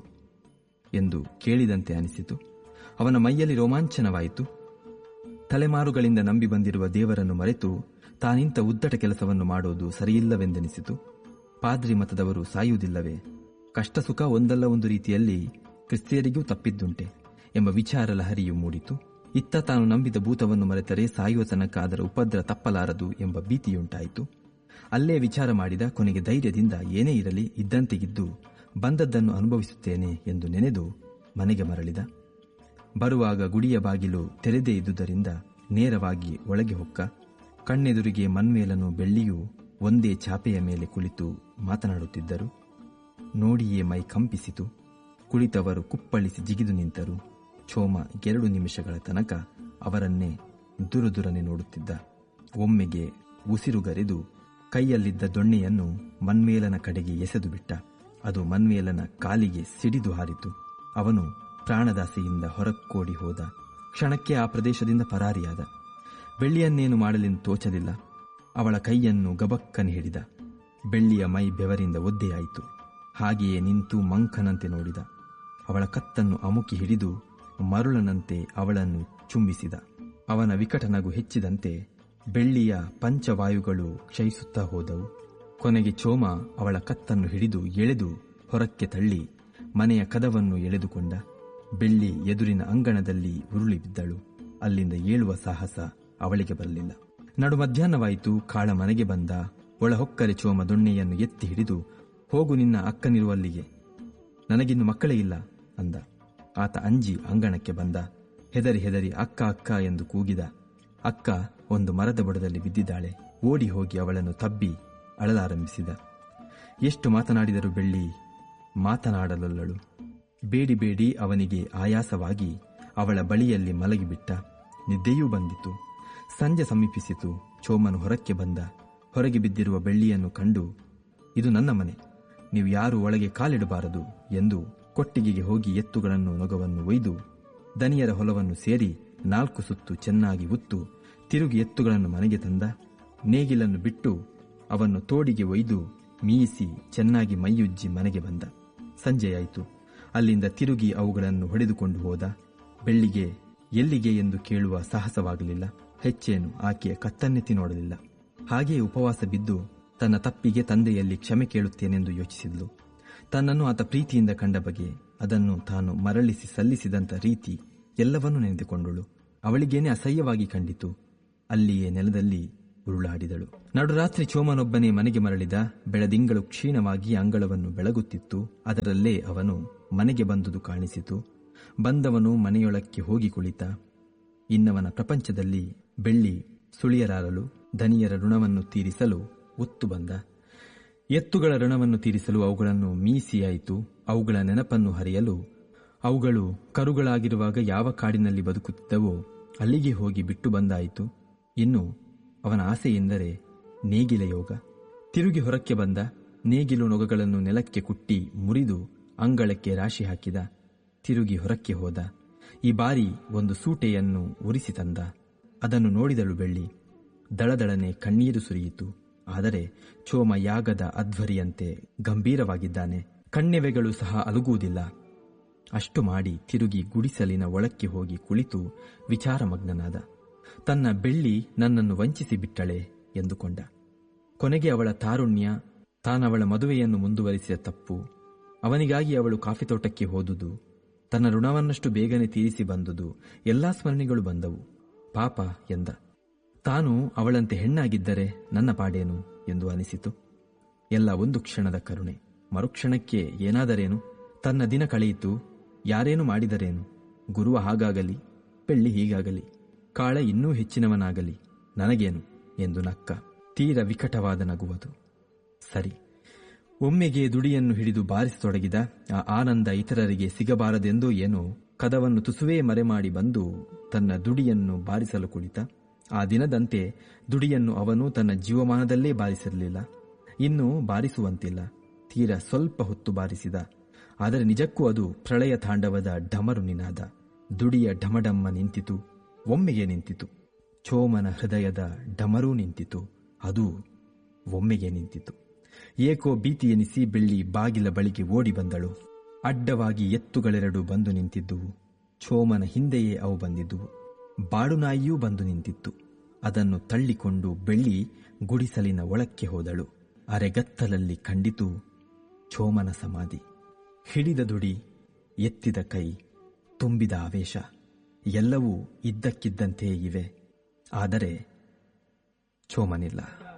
A: ಎಂದು ಕೇಳಿದಂತೆ ಅನಿಸಿತು ಅವನ ಮೈಯಲ್ಲಿ ರೋಮಾಂಚನವಾಯಿತು ತಲೆಮಾರುಗಳಿಂದ ನಂಬಿ ಬಂದಿರುವ ದೇವರನ್ನು ಮರೆತು ತಾನಿಂತ ಉದ್ದಟ ಕೆಲಸವನ್ನು ಮಾಡುವುದು ಸರಿಯಿಲ್ಲವೆಂದೆನಿಸಿತು ಪಾದ್ರಿ ಮತದವರು ಸಾಯುವುದಿಲ್ಲವೇ ಕಷ್ಟ ಸುಖ ಒಂದಲ್ಲ ಒಂದು ರೀತಿಯಲ್ಲಿ ಕ್ರಿಸ್ತಿಯರಿಗೂ ತಪ್ಪಿದ್ದುಂಟೆ ಎಂಬ ವಿಚಾರ ಲಹರಿಯು ಮೂಡಿತು ಇತ್ತ ತಾನು ನಂಬಿದ ಭೂತವನ್ನು ಮರೆತರೆ ಸಾಯುವ ತನಕ ಅದರ ಉಪದ್ರ ತಪ್ಪಲಾರದು ಎಂಬ ಭೀತಿಯುಂಟಾಯಿತು ಅಲ್ಲೇ ವಿಚಾರ ಮಾಡಿದ ಕೊನೆಗೆ ಧೈರ್ಯದಿಂದ ಏನೇ ಇರಲಿ ಇದ್ದಂತೆಗಿದ್ದು ಬಂದದ್ದನ್ನು ಅನುಭವಿಸುತ್ತೇನೆ ಎಂದು ನೆನೆದು ಮನೆಗೆ ಮರಳಿದ ಬರುವಾಗ ಗುಡಿಯ ಬಾಗಿಲು ತೆರೆದೇ ಇದ್ದುದರಿಂದ ನೇರವಾಗಿ ಒಳಗೆ ಹೊಕ್ಕ ಕಣ್ಣೆದುರಿಗೆ ಮನ್ಮೇಲನು ಬೆಳ್ಳಿಯೂ ಒಂದೇ ಚಾಪೆಯ ಮೇಲೆ ಕುಳಿತು ಮಾತನಾಡುತ್ತಿದ್ದರು ನೋಡಿಯೇ ಮೈ ಕಂಪಿಸಿತು ಕುಳಿತವರು ಕುಪ್ಪಳಿಸಿ ಜಿಗಿದು ನಿಂತರು ಚೋಮ ಎರಡು ನಿಮಿಷಗಳ ತನಕ ಅವರನ್ನೇ ದುರುದುರನೆ ನೋಡುತ್ತಿದ್ದ ಒಮ್ಮೆಗೆ ಉಸಿರುಗರೆದು ಕೈಯಲ್ಲಿದ್ದ ದೊಣ್ಣೆಯನ್ನು ಮನ್ಮೇಲನ ಕಡೆಗೆ ಎಸೆದು ಬಿಟ್ಟ ಅದು ಮನ್ಮೇಲನ ಕಾಲಿಗೆ ಸಿಡಿದು ಹಾರಿತು ಅವನು ಪ್ರಾಣದಾಸೆಯಿಂದ ಹೊರಕ್ಕೋಡಿ ಹೋದ ಕ್ಷಣಕ್ಕೆ ಆ ಪ್ರದೇಶದಿಂದ ಪರಾರಿಯಾದ ಬೆಳ್ಳಿಯನ್ನೇನು ಮಾಡಲೆಂದು ತೋಚಲಿಲ್ಲ ಅವಳ ಕೈಯನ್ನು ಗಬಕ್ಕನೆ ಹಿಡಿದ ಬೆಳ್ಳಿಯ ಮೈ ಬೆವರಿಂದ ಒದ್ದೆಯಾಯಿತು ಹಾಗೆಯೇ ನಿಂತು ಮಂಕನಂತೆ ನೋಡಿದ ಅವಳ ಕತ್ತನ್ನು ಅಮುಕಿ ಹಿಡಿದು ಮರುಳನಂತೆ ಅವಳನ್ನು ಚುಂಬಿಸಿದ ಅವನ ವಿಕಟನಗು ಹೆಚ್ಚಿದಂತೆ ಬೆಳ್ಳಿಯ ಪಂಚವಾಯುಗಳು ಕ್ಷಯಿಸುತ್ತಾ ಹೋದವು ಕೊನೆಗೆ ಚೋಮ ಅವಳ ಕತ್ತನ್ನು ಹಿಡಿದು ಎಳೆದು ಹೊರಕ್ಕೆ ತಳ್ಳಿ ಮನೆಯ ಕದವನ್ನು ಎಳೆದುಕೊಂಡ ಬೆಳ್ಳಿ ಎದುರಿನ ಅಂಗಣದಲ್ಲಿ ಉರುಳಿ ಬಿದ್ದಳು ಅಲ್ಲಿಂದ ಏಳುವ ಸಾಹಸ ಅವಳಿಗೆ ಬರಲಿಲ್ಲ ನಡು ಮಧ್ಯಾಹ್ನವಾಯಿತು ಕಾಳ ಮನೆಗೆ ಬಂದ ಒಳಹೊಕ್ಕರೆ ಚೋಮ ದೊಣ್ಣೆಯನ್ನು ಎತ್ತಿ ಹಿಡಿದು ಹೋಗು ನಿನ್ನ ಅಕ್ಕನಿರುವಲ್ಲಿಗೆ ನನಗಿನ್ನು ಮಕ್ಕಳೇ ಇಲ್ಲ ಅಂದ ಆತ ಅಂಜಿ ಅಂಗಣಕ್ಕೆ ಬಂದ ಹೆದರಿ ಹೆದರಿ ಅಕ್ಕ ಅಕ್ಕ ಎಂದು ಕೂಗಿದ ಅಕ್ಕ ಒಂದು ಮರದ ಬುಡದಲ್ಲಿ ಬಿದ್ದಿದ್ದಾಳೆ ಓಡಿ ಹೋಗಿ ಅವಳನ್ನು ತಬ್ಬಿ ಅಳಲಾರಂಭಿಸಿದ ಎಷ್ಟು ಮಾತನಾಡಿದರೂ ಬೆಳ್ಳಿ ಮಾತನಾಡಲೊಲ್ಲಳು ಬೇಡಿ ಬೇಡಿ ಅವನಿಗೆ ಆಯಾಸವಾಗಿ ಅವಳ ಬಳಿಯಲ್ಲಿ ಮಲಗಿಬಿಟ್ಟ ನಿದ್ದೆಯೂ ಬಂದಿತು ಸಂಜೆ ಸಮೀಪಿಸಿತು ಚೋಮನು ಹೊರಕ್ಕೆ ಬಂದ ಹೊರಗೆ ಬಿದ್ದಿರುವ ಬೆಳ್ಳಿಯನ್ನು ಕಂಡು ಇದು ನನ್ನ ಮನೆ ನೀವು ಯಾರು ಒಳಗೆ ಕಾಲಿಡಬಾರದು ಎಂದು ಕೊಟ್ಟಿಗೆಗೆ ಹೋಗಿ ಎತ್ತುಗಳನ್ನು ನೊಗವನ್ನು ಒಯ್ದು ದನಿಯರ ಹೊಲವನ್ನು ಸೇರಿ ನಾಲ್ಕು ಸುತ್ತು ಚೆನ್ನಾಗಿ ಉತ್ತು ತಿರುಗಿ ಎತ್ತುಗಳನ್ನು ಮನೆಗೆ ತಂದ ನೇಗಿಲನ್ನು ಬಿಟ್ಟು ಅವನ್ನು ತೋಡಿಗೆ ಒಯ್ದು ಮೀಯಿಸಿ ಚೆನ್ನಾಗಿ ಮೈಯುಜ್ಜಿ ಮನೆಗೆ ಬಂದ ಸಂಜೆಯಾಯಿತು ಅಲ್ಲಿಂದ ತಿರುಗಿ ಅವುಗಳನ್ನು ಹೊಡೆದುಕೊಂಡು ಹೋದ ಬೆಳ್ಳಿಗೆ ಎಲ್ಲಿಗೆ ಎಂದು ಕೇಳುವ ಸಾಹಸವಾಗಲಿಲ್ಲ ಹೆಚ್ಚೇನು ಆಕೆಯ ಕತ್ತನ್ನೆತ್ತಿ ನೋಡಲಿಲ್ಲ ಹಾಗೆಯೇ ಉಪವಾಸ ಬಿದ್ದು ತನ್ನ ತಪ್ಪಿಗೆ ತಂದೆಯಲ್ಲಿ ಕ್ಷಮೆ ಕೇಳುತ್ತೇನೆಂದು ಯೋಚಿಸಿದ್ಲು ತನ್ನನ್ನು ಆತ ಪ್ರೀತಿಯಿಂದ ಕಂಡ ಬಗೆ ಅದನ್ನು ತಾನು ಮರಳಿಸಿ ಸಲ್ಲಿಸಿದಂಥ ರೀತಿ ಎಲ್ಲವನ್ನೂ ನೆನೆದುಕೊಂಡಳು ಅವಳಿಗೇನೆ ಅಸಹ್ಯವಾಗಿ ಕಂಡಿತು ಅಲ್ಲಿಯೇ ನೆಲದಲ್ಲಿ ಉರುಳಾಡಿದಳು ನಡುರಾತ್ರಿ ಚೋಮನೊಬ್ಬನೇ ಮನೆಗೆ ಮರಳಿದ ಬೆಳದಿಂಗಳು ಕ್ಷೀಣವಾಗಿ ಅಂಗಳವನ್ನು ಬೆಳಗುತ್ತಿತ್ತು ಅದರಲ್ಲೇ ಅವನು ಮನೆಗೆ ಬಂದುದು ಕಾಣಿಸಿತು ಬಂದವನು ಮನೆಯೊಳಕ್ಕೆ ಹೋಗಿ ಕುಳಿತ ಇನ್ನವನ ಪ್ರಪಂಚದಲ್ಲಿ ಬೆಳ್ಳಿ ಸುಳಿಯಲಾರಲು ದನಿಯರ ಋಣವನ್ನು ತೀರಿಸಲು ಒತ್ತು ಬಂದ ಎತ್ತುಗಳ ಋಣವನ್ನು ತೀರಿಸಲು ಅವುಗಳನ್ನು ಮೀಸಿಯಾಯಿತು ಅವುಗಳ ನೆನಪನ್ನು ಹರಿಯಲು ಅವುಗಳು ಕರುಗಳಾಗಿರುವಾಗ ಯಾವ ಕಾಡಿನಲ್ಲಿ ಬದುಕುತ್ತಿದ್ದವೋ ಅಲ್ಲಿಗೆ ಹೋಗಿ ಬಿಟ್ಟು ಬಂದಾಯಿತು ಇನ್ನು ಅವನ ಆಸೆ ಎಂದರೆ ನೇಗಿಲ ಯೋಗ ತಿರುಗಿ ಹೊರಕ್ಕೆ ಬಂದ ನೇಗಿಲು ನೊಗಗಳನ್ನು ನೆಲಕ್ಕೆ ಕುಟ್ಟಿ ಮುರಿದು ಅಂಗಳಕ್ಕೆ ರಾಶಿ ಹಾಕಿದ ತಿರುಗಿ ಹೊರಕ್ಕೆ ಹೋದ ಈ ಬಾರಿ ಒಂದು ಸೂಟೆಯನ್ನು ಉರಿಸಿ ತಂದ ಅದನ್ನು ನೋಡಿದಳು ಬೆಳ್ಳಿ ದಳದಳನೆ ಕಣ್ಣೀರು ಸುರಿಯಿತು ಆದರೆ ಚೋಮ ಯಾಗದ ಅಧ್ವರಿಯಂತೆ ಗಂಭೀರವಾಗಿದ್ದಾನೆ ಕಣ್ಣೆವೆಗಳು ಸಹ ಅಲುಗುವುದಿಲ್ಲ ಅಷ್ಟು ಮಾಡಿ ತಿರುಗಿ ಗುಡಿಸಲಿನ ಒಳಕ್ಕೆ ಹೋಗಿ ಕುಳಿತು ವಿಚಾರಮಗ್ನನಾದ ತನ್ನ ಬೆಳ್ಳಿ ನನ್ನನ್ನು ವಂಚಿಸಿ ಬಿಟ್ಟಳೆ ಎಂದುಕೊಂಡ ಕೊನೆಗೆ ಅವಳ ತಾರುಣ್ಯ ತಾನವಳ ಮದುವೆಯನ್ನು ಮುಂದುವರಿಸಿದ ತಪ್ಪು ಅವನಿಗಾಗಿ ಅವಳು ಕಾಫಿ ತೋಟಕ್ಕೆ ಹೋದುದು ತನ್ನ ಋಣವನ್ನಷ್ಟು ಬೇಗನೆ ತೀರಿಸಿ ಬಂದುದು ಎಲ್ಲಾ ಸ್ಮರಣೆಗಳು ಬಂದವು ಪಾಪ ಎಂದ ತಾನು ಅವಳಂತೆ ಹೆಣ್ಣಾಗಿದ್ದರೆ ನನ್ನ ಪಾಡೇನು ಎಂದು ಅನಿಸಿತು ಎಲ್ಲ ಒಂದು ಕ್ಷಣದ ಕರುಣೆ ಮರುಕ್ಷಣಕ್ಕೆ ಏನಾದರೇನು ತನ್ನ ದಿನ ಕಳೆಯಿತು ಯಾರೇನು ಮಾಡಿದರೇನು ಗುರುವ ಹಾಗಾಗಲಿ ಬೆಳ್ಳಿ ಹೀಗಾಗಲಿ ಕಾಳ ಇನ್ನೂ ಹೆಚ್ಚಿನವನಾಗಲಿ ನನಗೇನು ಎಂದು ನಕ್ಕ ತೀರ ವಿಕಟವಾದ ನಗುವುದು ಸರಿ ಒಮ್ಮೆಗೆ ದುಡಿಯನ್ನು ಹಿಡಿದು ಬಾರಿಸತೊಡಗಿದ ಆ ಆನಂದ ಇತರರಿಗೆ ಸಿಗಬಾರದೆಂದೋ ಏನೋ ಕದವನ್ನು ತುಸುವೇ ಮರೆಮಾಡಿ ಬಂದು ತನ್ನ ದುಡಿಯನ್ನು ಬಾರಿಸಲು ಕುಳಿತ ಆ ದಿನದಂತೆ ದುಡಿಯನ್ನು ಅವನು ತನ್ನ ಜೀವಮಾನದಲ್ಲೇ ಬಾರಿಸಿರಲಿಲ್ಲ ಇನ್ನು ಬಾರಿಸುವಂತಿಲ್ಲ ತೀರ ಸ್ವಲ್ಪ ಹೊತ್ತು ಬಾರಿಸಿದ ಆದರೆ ನಿಜಕ್ಕೂ ಅದು ಪ್ರಳಯ ತಾಂಡವದ ಢಮರು ನಿನಾದ ದುಡಿಯ ಢಮಢಮ್ಮ ನಿಂತಿತು ಒಮ್ಮೆಗೆ ನಿಂತಿತು ಚೋಮನ ಹೃದಯದ ಢಮರೂ ನಿಂತಿತು ಅದು ಒಮ್ಮೆಗೆ ನಿಂತಿತು ಏಕೋ ಭೀತಿ ಎನಿಸಿ ಬೆಳ್ಳಿ ಬಾಗಿಲ ಬಳಿಗೆ ಓಡಿ ಬಂದಳು ಅಡ್ಡವಾಗಿ ಎತ್ತುಗಳೆರಡು ಬಂದು ನಿಂತಿದ್ದುವು ಚೋಮನ ಹಿಂದೆಯೇ ಅವು ಬಂದಿದ್ದುವು ಬಾಡುನಾಯಿಯೂ ಬಂದು ನಿಂತಿತ್ತು ಅದನ್ನು ತಳ್ಳಿಕೊಂಡು ಬೆಳ್ಳಿ ಗುಡಿಸಲಿನ ಒಳಕ್ಕೆ ಹೋದಳು ಅರೆಗತ್ತಲಲ್ಲಿ ಕಂಡಿತು ಚೋಮನ ಸಮಾಧಿ ಹಿಡಿದ ದುಡಿ ಎತ್ತಿದ ಕೈ ತುಂಬಿದ ಆವೇಶ ಎಲ್ಲವೂ ಇದ್ದಕ್ಕಿದ್ದಂತೆಯೇ ಇವೆ ಆದರೆ ಚೋಮನಿಲ್ಲ